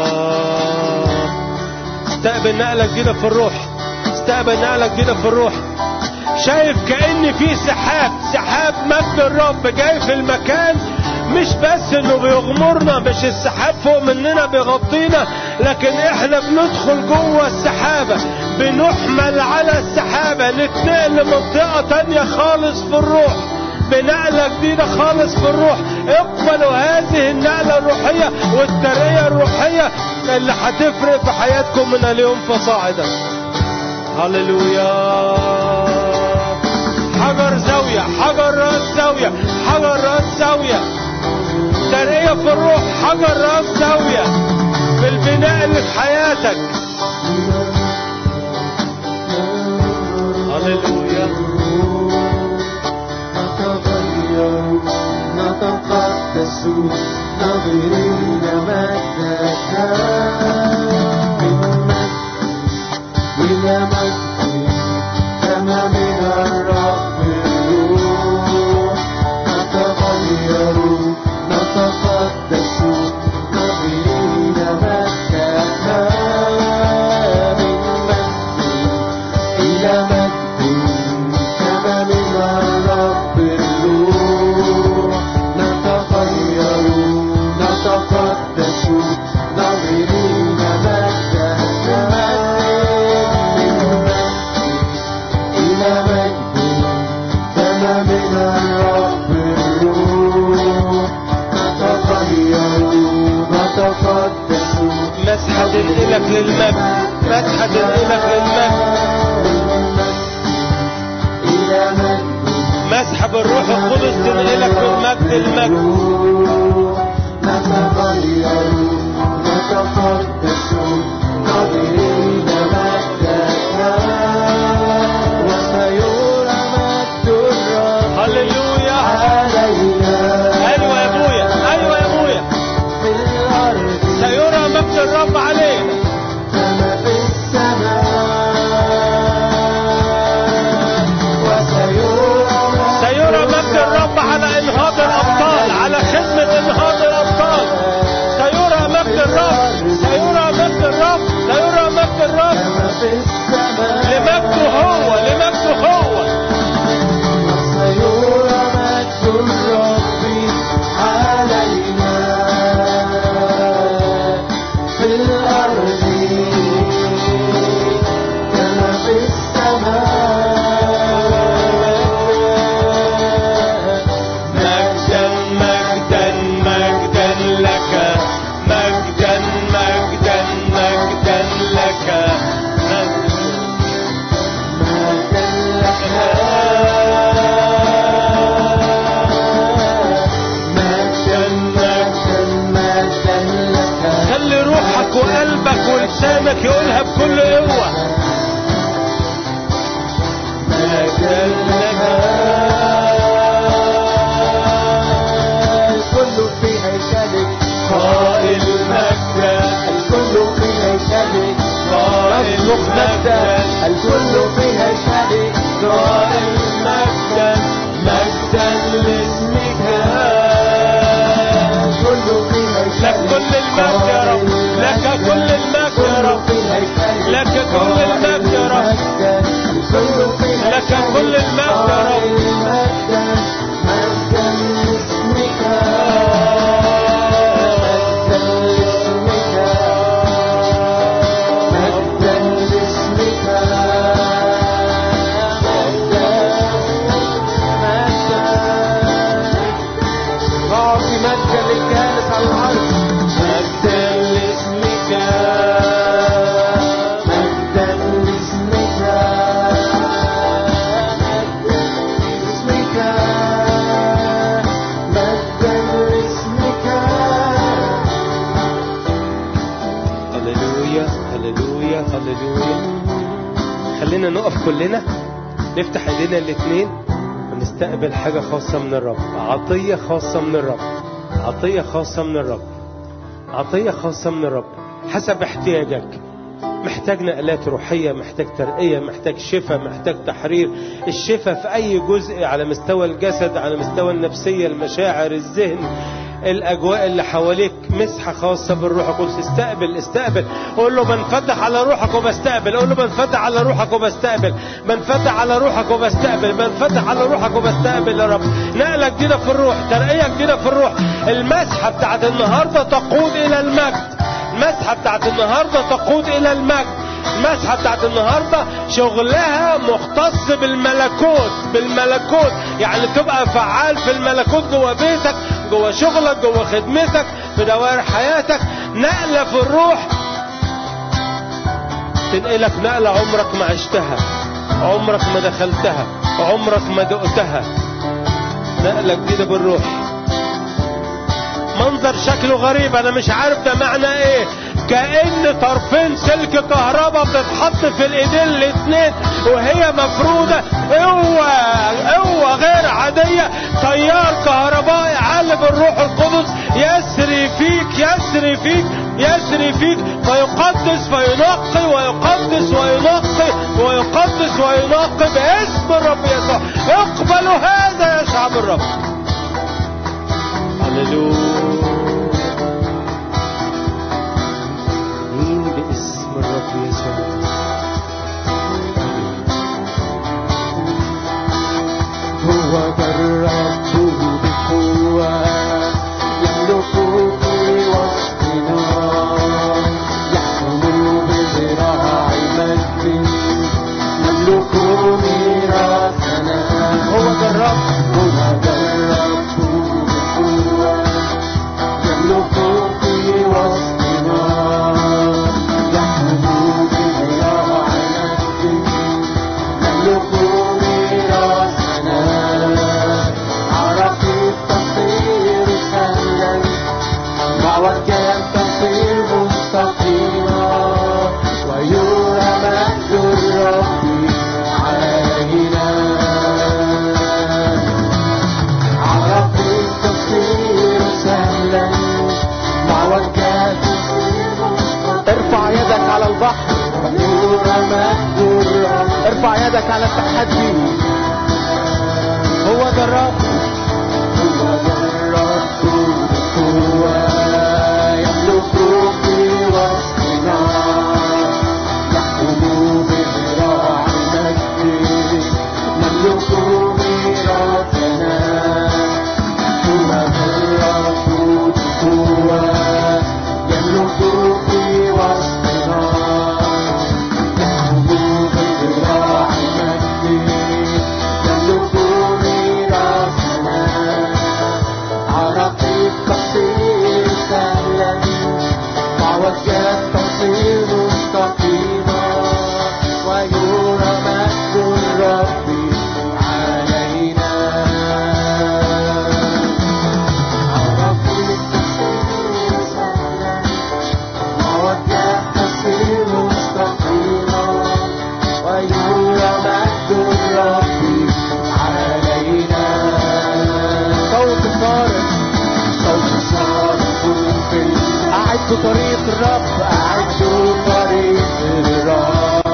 Speaker 1: استقبل نقله جديده في الروح استقبل نقله جديده في الروح شايف كأن في سحاب سحاب مجد الرب جاي في المكان مش بس انه بيغمرنا مش السحاب فوق مننا بيغطينا لكن احنا بندخل جوه السحابة بنحمل على السحابة نتنقل لمنطقة تانية خالص في الروح بنقلة جديدة خالص في الروح اقبلوا هذه النقلة الروحية والترقية الروحية اللي هتفرق في حياتكم من اليوم فصاعدا هللويا حجر زاوية حجر راس زاوية حجر راس زاوية ترقية في الروح حجر راس زاوية في البناء اللي في حياتك هللويا
Speaker 2: نتغير نتقدس نظرين مجدك من مجد إلى مجد كما من الرب الروح نتغير نتقدس نظرين مجدك من مجد إلى مجد كما من الرب الروح نتغير نتقدس نظرين مجدك من مجد إلى مجد كما من الرب الروح نتغير نتقدس
Speaker 1: مسحة تنقلك للمجد مسحة تنقلك للمجد
Speaker 2: إلى مجد
Speaker 1: مسحة الروح القدس تنقلك من مجد لمجد
Speaker 2: نتغير نتقدس ناظرين مجدك وسيرى مجد الرب
Speaker 1: هللويا
Speaker 2: علينا
Speaker 1: ايوه يا ابويا ايوه يا ابويا
Speaker 2: في الأرض
Speaker 1: سيرى مجد الرب علينا
Speaker 2: كما في السماء وسيرى
Speaker 1: سيرى مجد الرب على انهاض الابطال على خدمة انهاض الابطال سيرى اصرخ مجدا
Speaker 2: الكل في هيكلك قائل مجدا مجدا لاسمك الكل في هيكلك
Speaker 3: لك كل المجد يا رب لك كل المجد يا رب لك كل المجد يا رب لك كل المجد يا رب
Speaker 1: أعطي مجدا للجالس على العرش
Speaker 2: مجدا لاسمك مجدا لاسمك مجدا لاسمك مجدا لاسمك
Speaker 1: هللويا هللويا هللويا خلينا نقف كلنا نفتح ايدينا الاثنين ونستقبل حاجة خاصة من الرب عطية خاصة من الرب عطية خاصة من الرب عطية خاصة من الرب حسب احتياجك محتاج نقلات روحية محتاج ترقية محتاج شفاء محتاج تحرير الشفاء في أي جزء على مستوى الجسد على مستوى النفسية المشاعر الذهن الأجواء اللي حواليك مسحة خاصة بالروح القدس استقبل استقبل قول له بنفتح على روحك وبستقبل قول له بنفتح على روحك وبستقبل بنفتح على روحك وبستقبل بنفتح على روحك وبستقبل يا رب نقلة جديدة في الروح ترقية جديدة في الروح المسحة بتاعت النهاردة تقود إلى المجد المسحة بتاعت النهاردة تقود إلى المجد المسحة بتاعت النهاردة شغلها مختص بالملكوت بالملكوت يعني تبقى فعال في الملكوت جوه بيتك جوه شغلك جوه خدمتك في دوائر حياتك نقلة في الروح تنقلك نقلة عمرك ما عشتها عمرك ما دخلتها عمرك ما دقتها نقلة جديدة بالروح منظر شكله غريب انا مش عارف ده معنى ايه كأن طرفين سلك كهرباء بتتحط في الايدين الاتنين وهي مفرودة قوة قوة غير عادية تيار كهربائي عالم الروح القدس يسري فيك يسري فيك يسري فيك فيقدس فينقي ويقدس وينقي ويقدس وينقي باسم الرب يسوع اقبلوا هذا يا شعب الرب هللويا مين باسم الرب يسوع
Speaker 2: هو الرب بقوة يملك في وسطنا يحكم بذراع مجد يملك ميراثنا هو الرب هو الرب بقوة يملك في وسطنا يحكم بذراع مجد يملك ميراثنا عرفت تصير سهلا معوجا تصير مستقيما ويرى مجد الرب علينا عرفت تصير سهلا معوجا تصير مستقيما
Speaker 4: ارفع يدك على البحر
Speaker 2: ويرى مجد الرب
Speaker 4: ارفع يدك على التحدي هو ده الرب
Speaker 2: هو الرب بقوة يملك في وسطنا يحكم بذراع مجد نملك ميراثنا هو الرب بقوة يملك في وسطنا يحكم بذراع مجد يملك ميراثنا عرقي تصير سهلا معوجات تصير مستقيمة ويرى مجد الرب علينا عرقي تصير سهلا معوجات تصير مستقيمة ويرى مجد الرب علينا
Speaker 4: صوت صارخ
Speaker 2: صوت صارخ في
Speaker 4: أعد طريق الرب
Speaker 2: أعد طريق الرب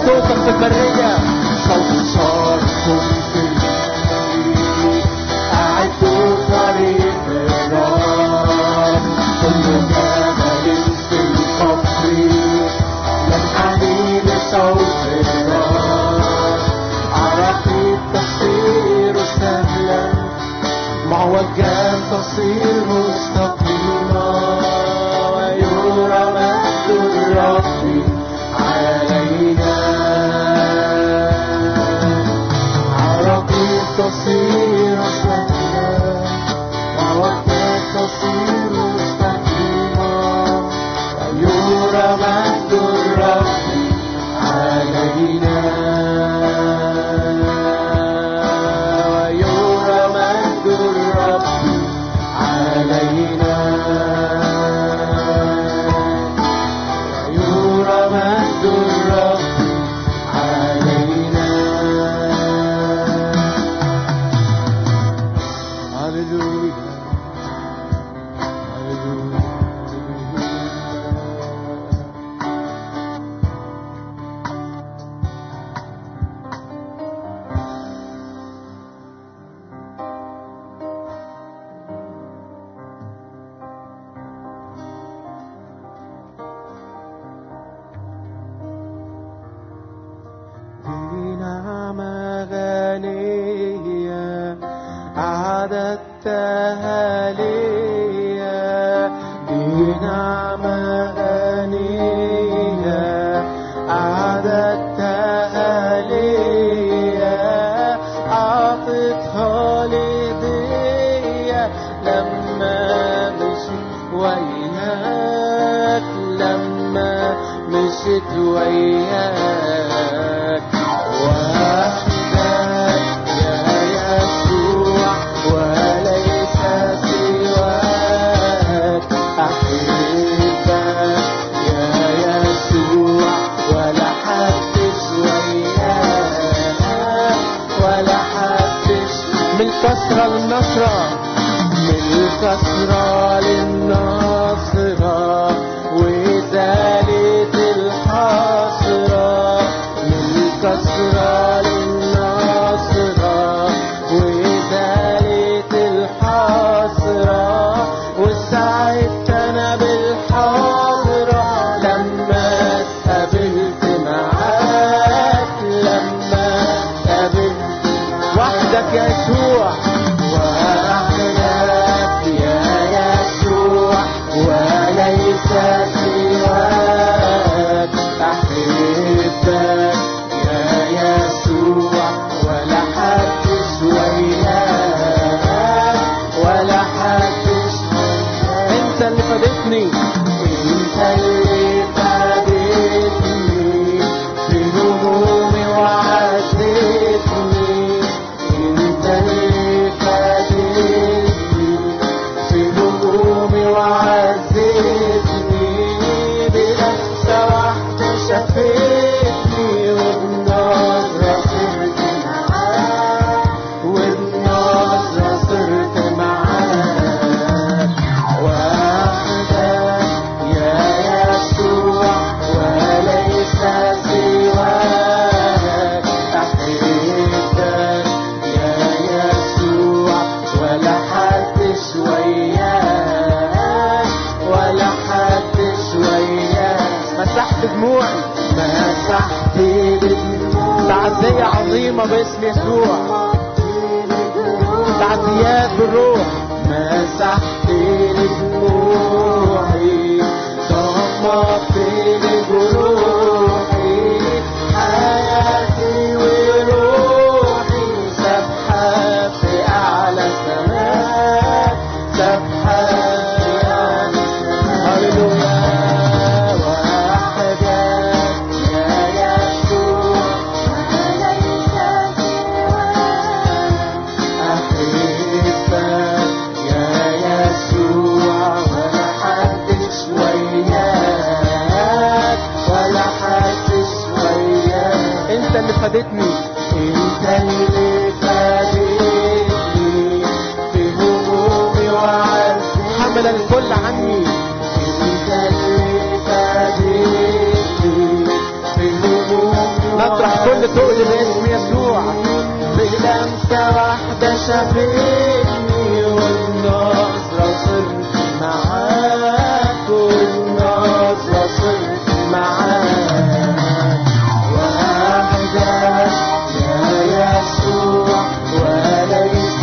Speaker 4: صوتك في البرية
Speaker 2: صوت صارخ في الليل أعدوا طريق الرب كل جبل في القفر ينحني لصوت الرب عراقيب تصير سهلا معوجا تصير مستقيما ويرى مجد الرب علينا عراقيب تصير سهلا معوجا تصير مستقيما ويرى مجد الرب علينا ويرى مجد الرب علينا ويرى مجد الرب علينا هللويا هللويا بنعمة غنية أعددتها ليا بنعمة غنية أعددتها ليا أعطتها لديا لما مشيت وياك لما مشيت وياك وحدك يا يسوع وليس سواك أحبك يا يسوع ولا حدش وياك ولا حدش
Speaker 4: من كسرة للنصرة
Speaker 2: من الكسرة للناصرة وزالت الحاصرة من الكسرة للناصرة وزالت الحاصرة وسعدت أنا بالحاضرة لما اتقابلت معاك لما اتقابلت
Speaker 4: وحدك يا يسوع
Speaker 2: وحدك يا يسوع وليس سواك أحبك يا يسوع ولا حدش وياك ولا حدش
Speaker 4: انت اللي فادتني
Speaker 2: انت اللي فادتني في همومي وعزتني انت اللي فادتني في همومي وعزتني بلمسة واحدة شافتني والنظرة صرت معاك والنظرة صرت معاك وحدك يا يسوع وليس سواك أحبك يا يسوع ولا حدش وياك ولا حدش وياك
Speaker 4: مسحت دموعي
Speaker 2: مسحت بدموعي
Speaker 4: تعزية عظيمة باسم يسوع تعزيات بالروح
Speaker 2: مسحت دموعي ضمت جروحي حياتي وروحي سبحة في أعلى السماء سبحة في أعلى السماء هللويا وحدك يا يسوع أحبك يا شافتني والنظرة صرت معاك والنظرة صرت معاك وحدك يا يسوع وليس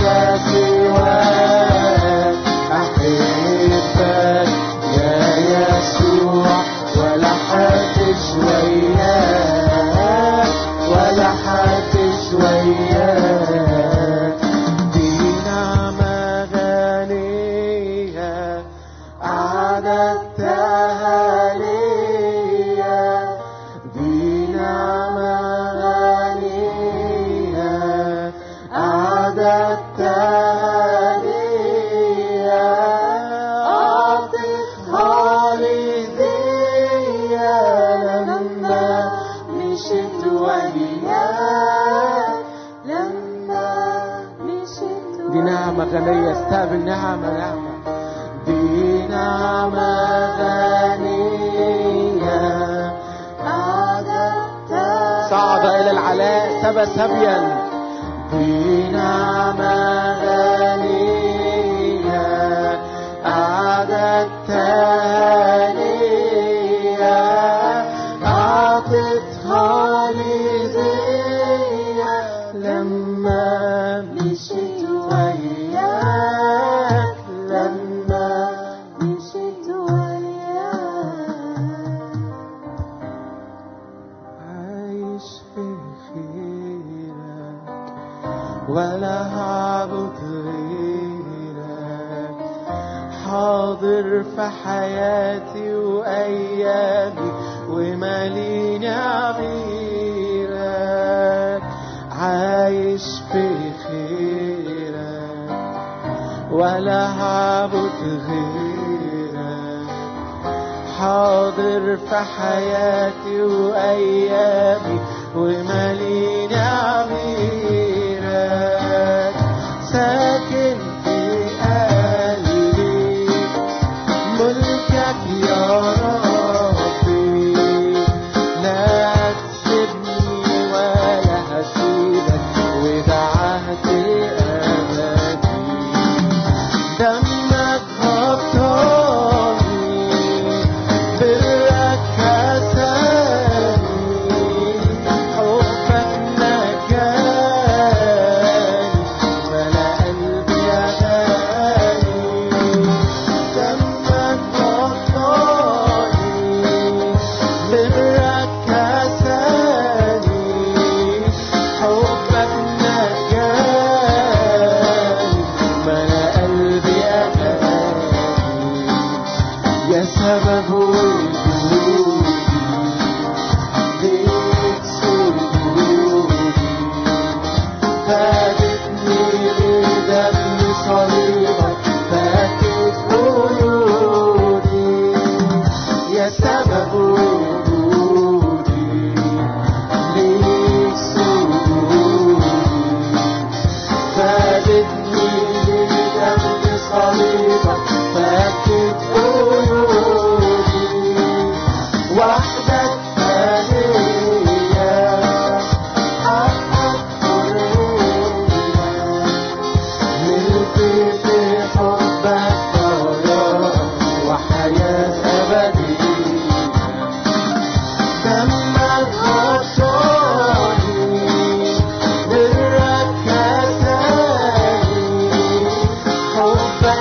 Speaker 2: سواك أحبك يا يسوع ولا حاتش وياك ولا حاتش وياك دي نعمة غنية أعددتها ليا دي نعمة غنية أعددتها ليا أعطيتها ليا لما مشيت وياك لما مشيت
Speaker 4: دي نعمة غنية استقبل نعمة نعمة
Speaker 2: دي نعمة غنية أعددتها
Speaker 4: صعد إلى العلاء سبى سبيا
Speaker 2: دي نعمة غنية أعددتها ليا أعطيتها ليا لما مشيت وياك لما مشيت وياك عايش في خيرك ولا هعبد غيرك حاضر في حياتي وأيامي وماليني عبيرك عايش في خيرك ولا هعبد غيرك حاضر في حياتي وأيامي وماليني عبيرك ساكن في قلبي ملكك يا ربي لا تسيبني ولا هسيبك وده عهد أبدي دمك غطاني برك كساني حبك نجاني ملا قلبي أغاني دمك غطاني برك كساني حبك نجاني ملا قلبي أغاني يا سبب وجودي ليك سجودي فادتني بدم صليبك فاتت قيودي يا سبب وجودي ليك سجودي فادتني بدم صليبك فاتت قيودي وحدك هدية حقك حرية ملكي في حبك براءة وحياة أبدية دمك غطاني برك كساني حبك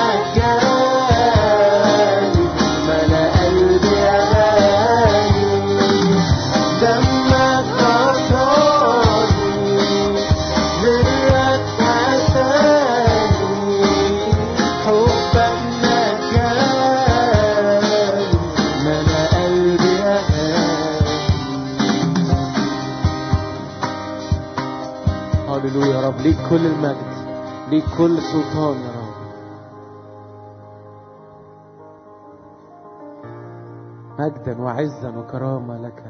Speaker 2: نجاني ملا قلبي أغاني دمك غطاني برك كساني حبك نجاني ملا قلبي أغاني
Speaker 4: هللويا يا رب ليك كل المجد ليك كل سلطان يا رب مجدا وعزا وكرامة لك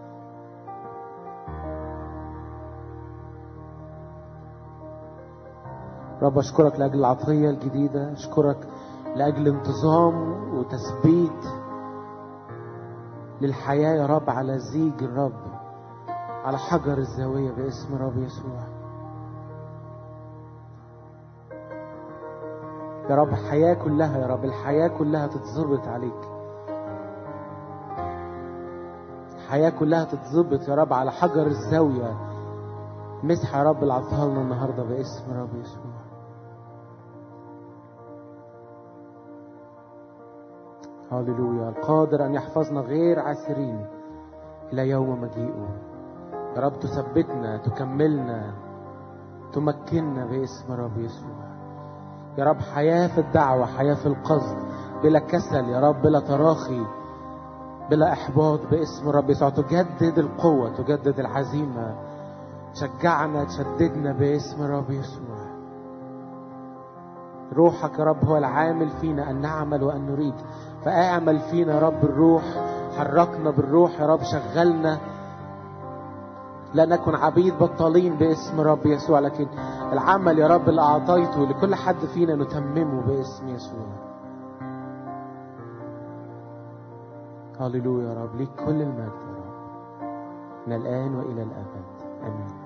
Speaker 4: رب أشكرك لأجل العطية الجديدة أشكرك لأجل انتظام وتثبيت للحياة يا رب على زيج الرب على حجر الزاوية باسم رب يسوع يا رب الحياة كلها يا رب الحياة كلها تتظبط عليك الحياة كلها تتظبط يا رب على حجر الزاوية مسح يا رب العطها لنا النهارده باسم رب يسوع هاليلويا القادر أن يحفظنا غير عاسرين إلى يوم مجيئه يا رب تثبتنا تكملنا تمكننا باسم رب يسوع يا رب حياة في الدعوة حياة في القصد بلا كسل يا رب بلا تراخي بلا إحباط باسم رب يسوع تجدد القوة تجدد العزيمة تشجعنا تشددنا باسم رب يسوع روحك يا رب هو العامل فينا أن نعمل وأن نريد فاعمل فينا يا رب الروح حركنا بالروح يا رب شغلنا لا نكن عبيد بطالين باسم رب يسوع لكن العمل يا رب اللي أعطيته لكل حد فينا نتممه باسم يسوع هللويا يا رب ليك كل المجد يا رب من الآن وإلى الأبد آمين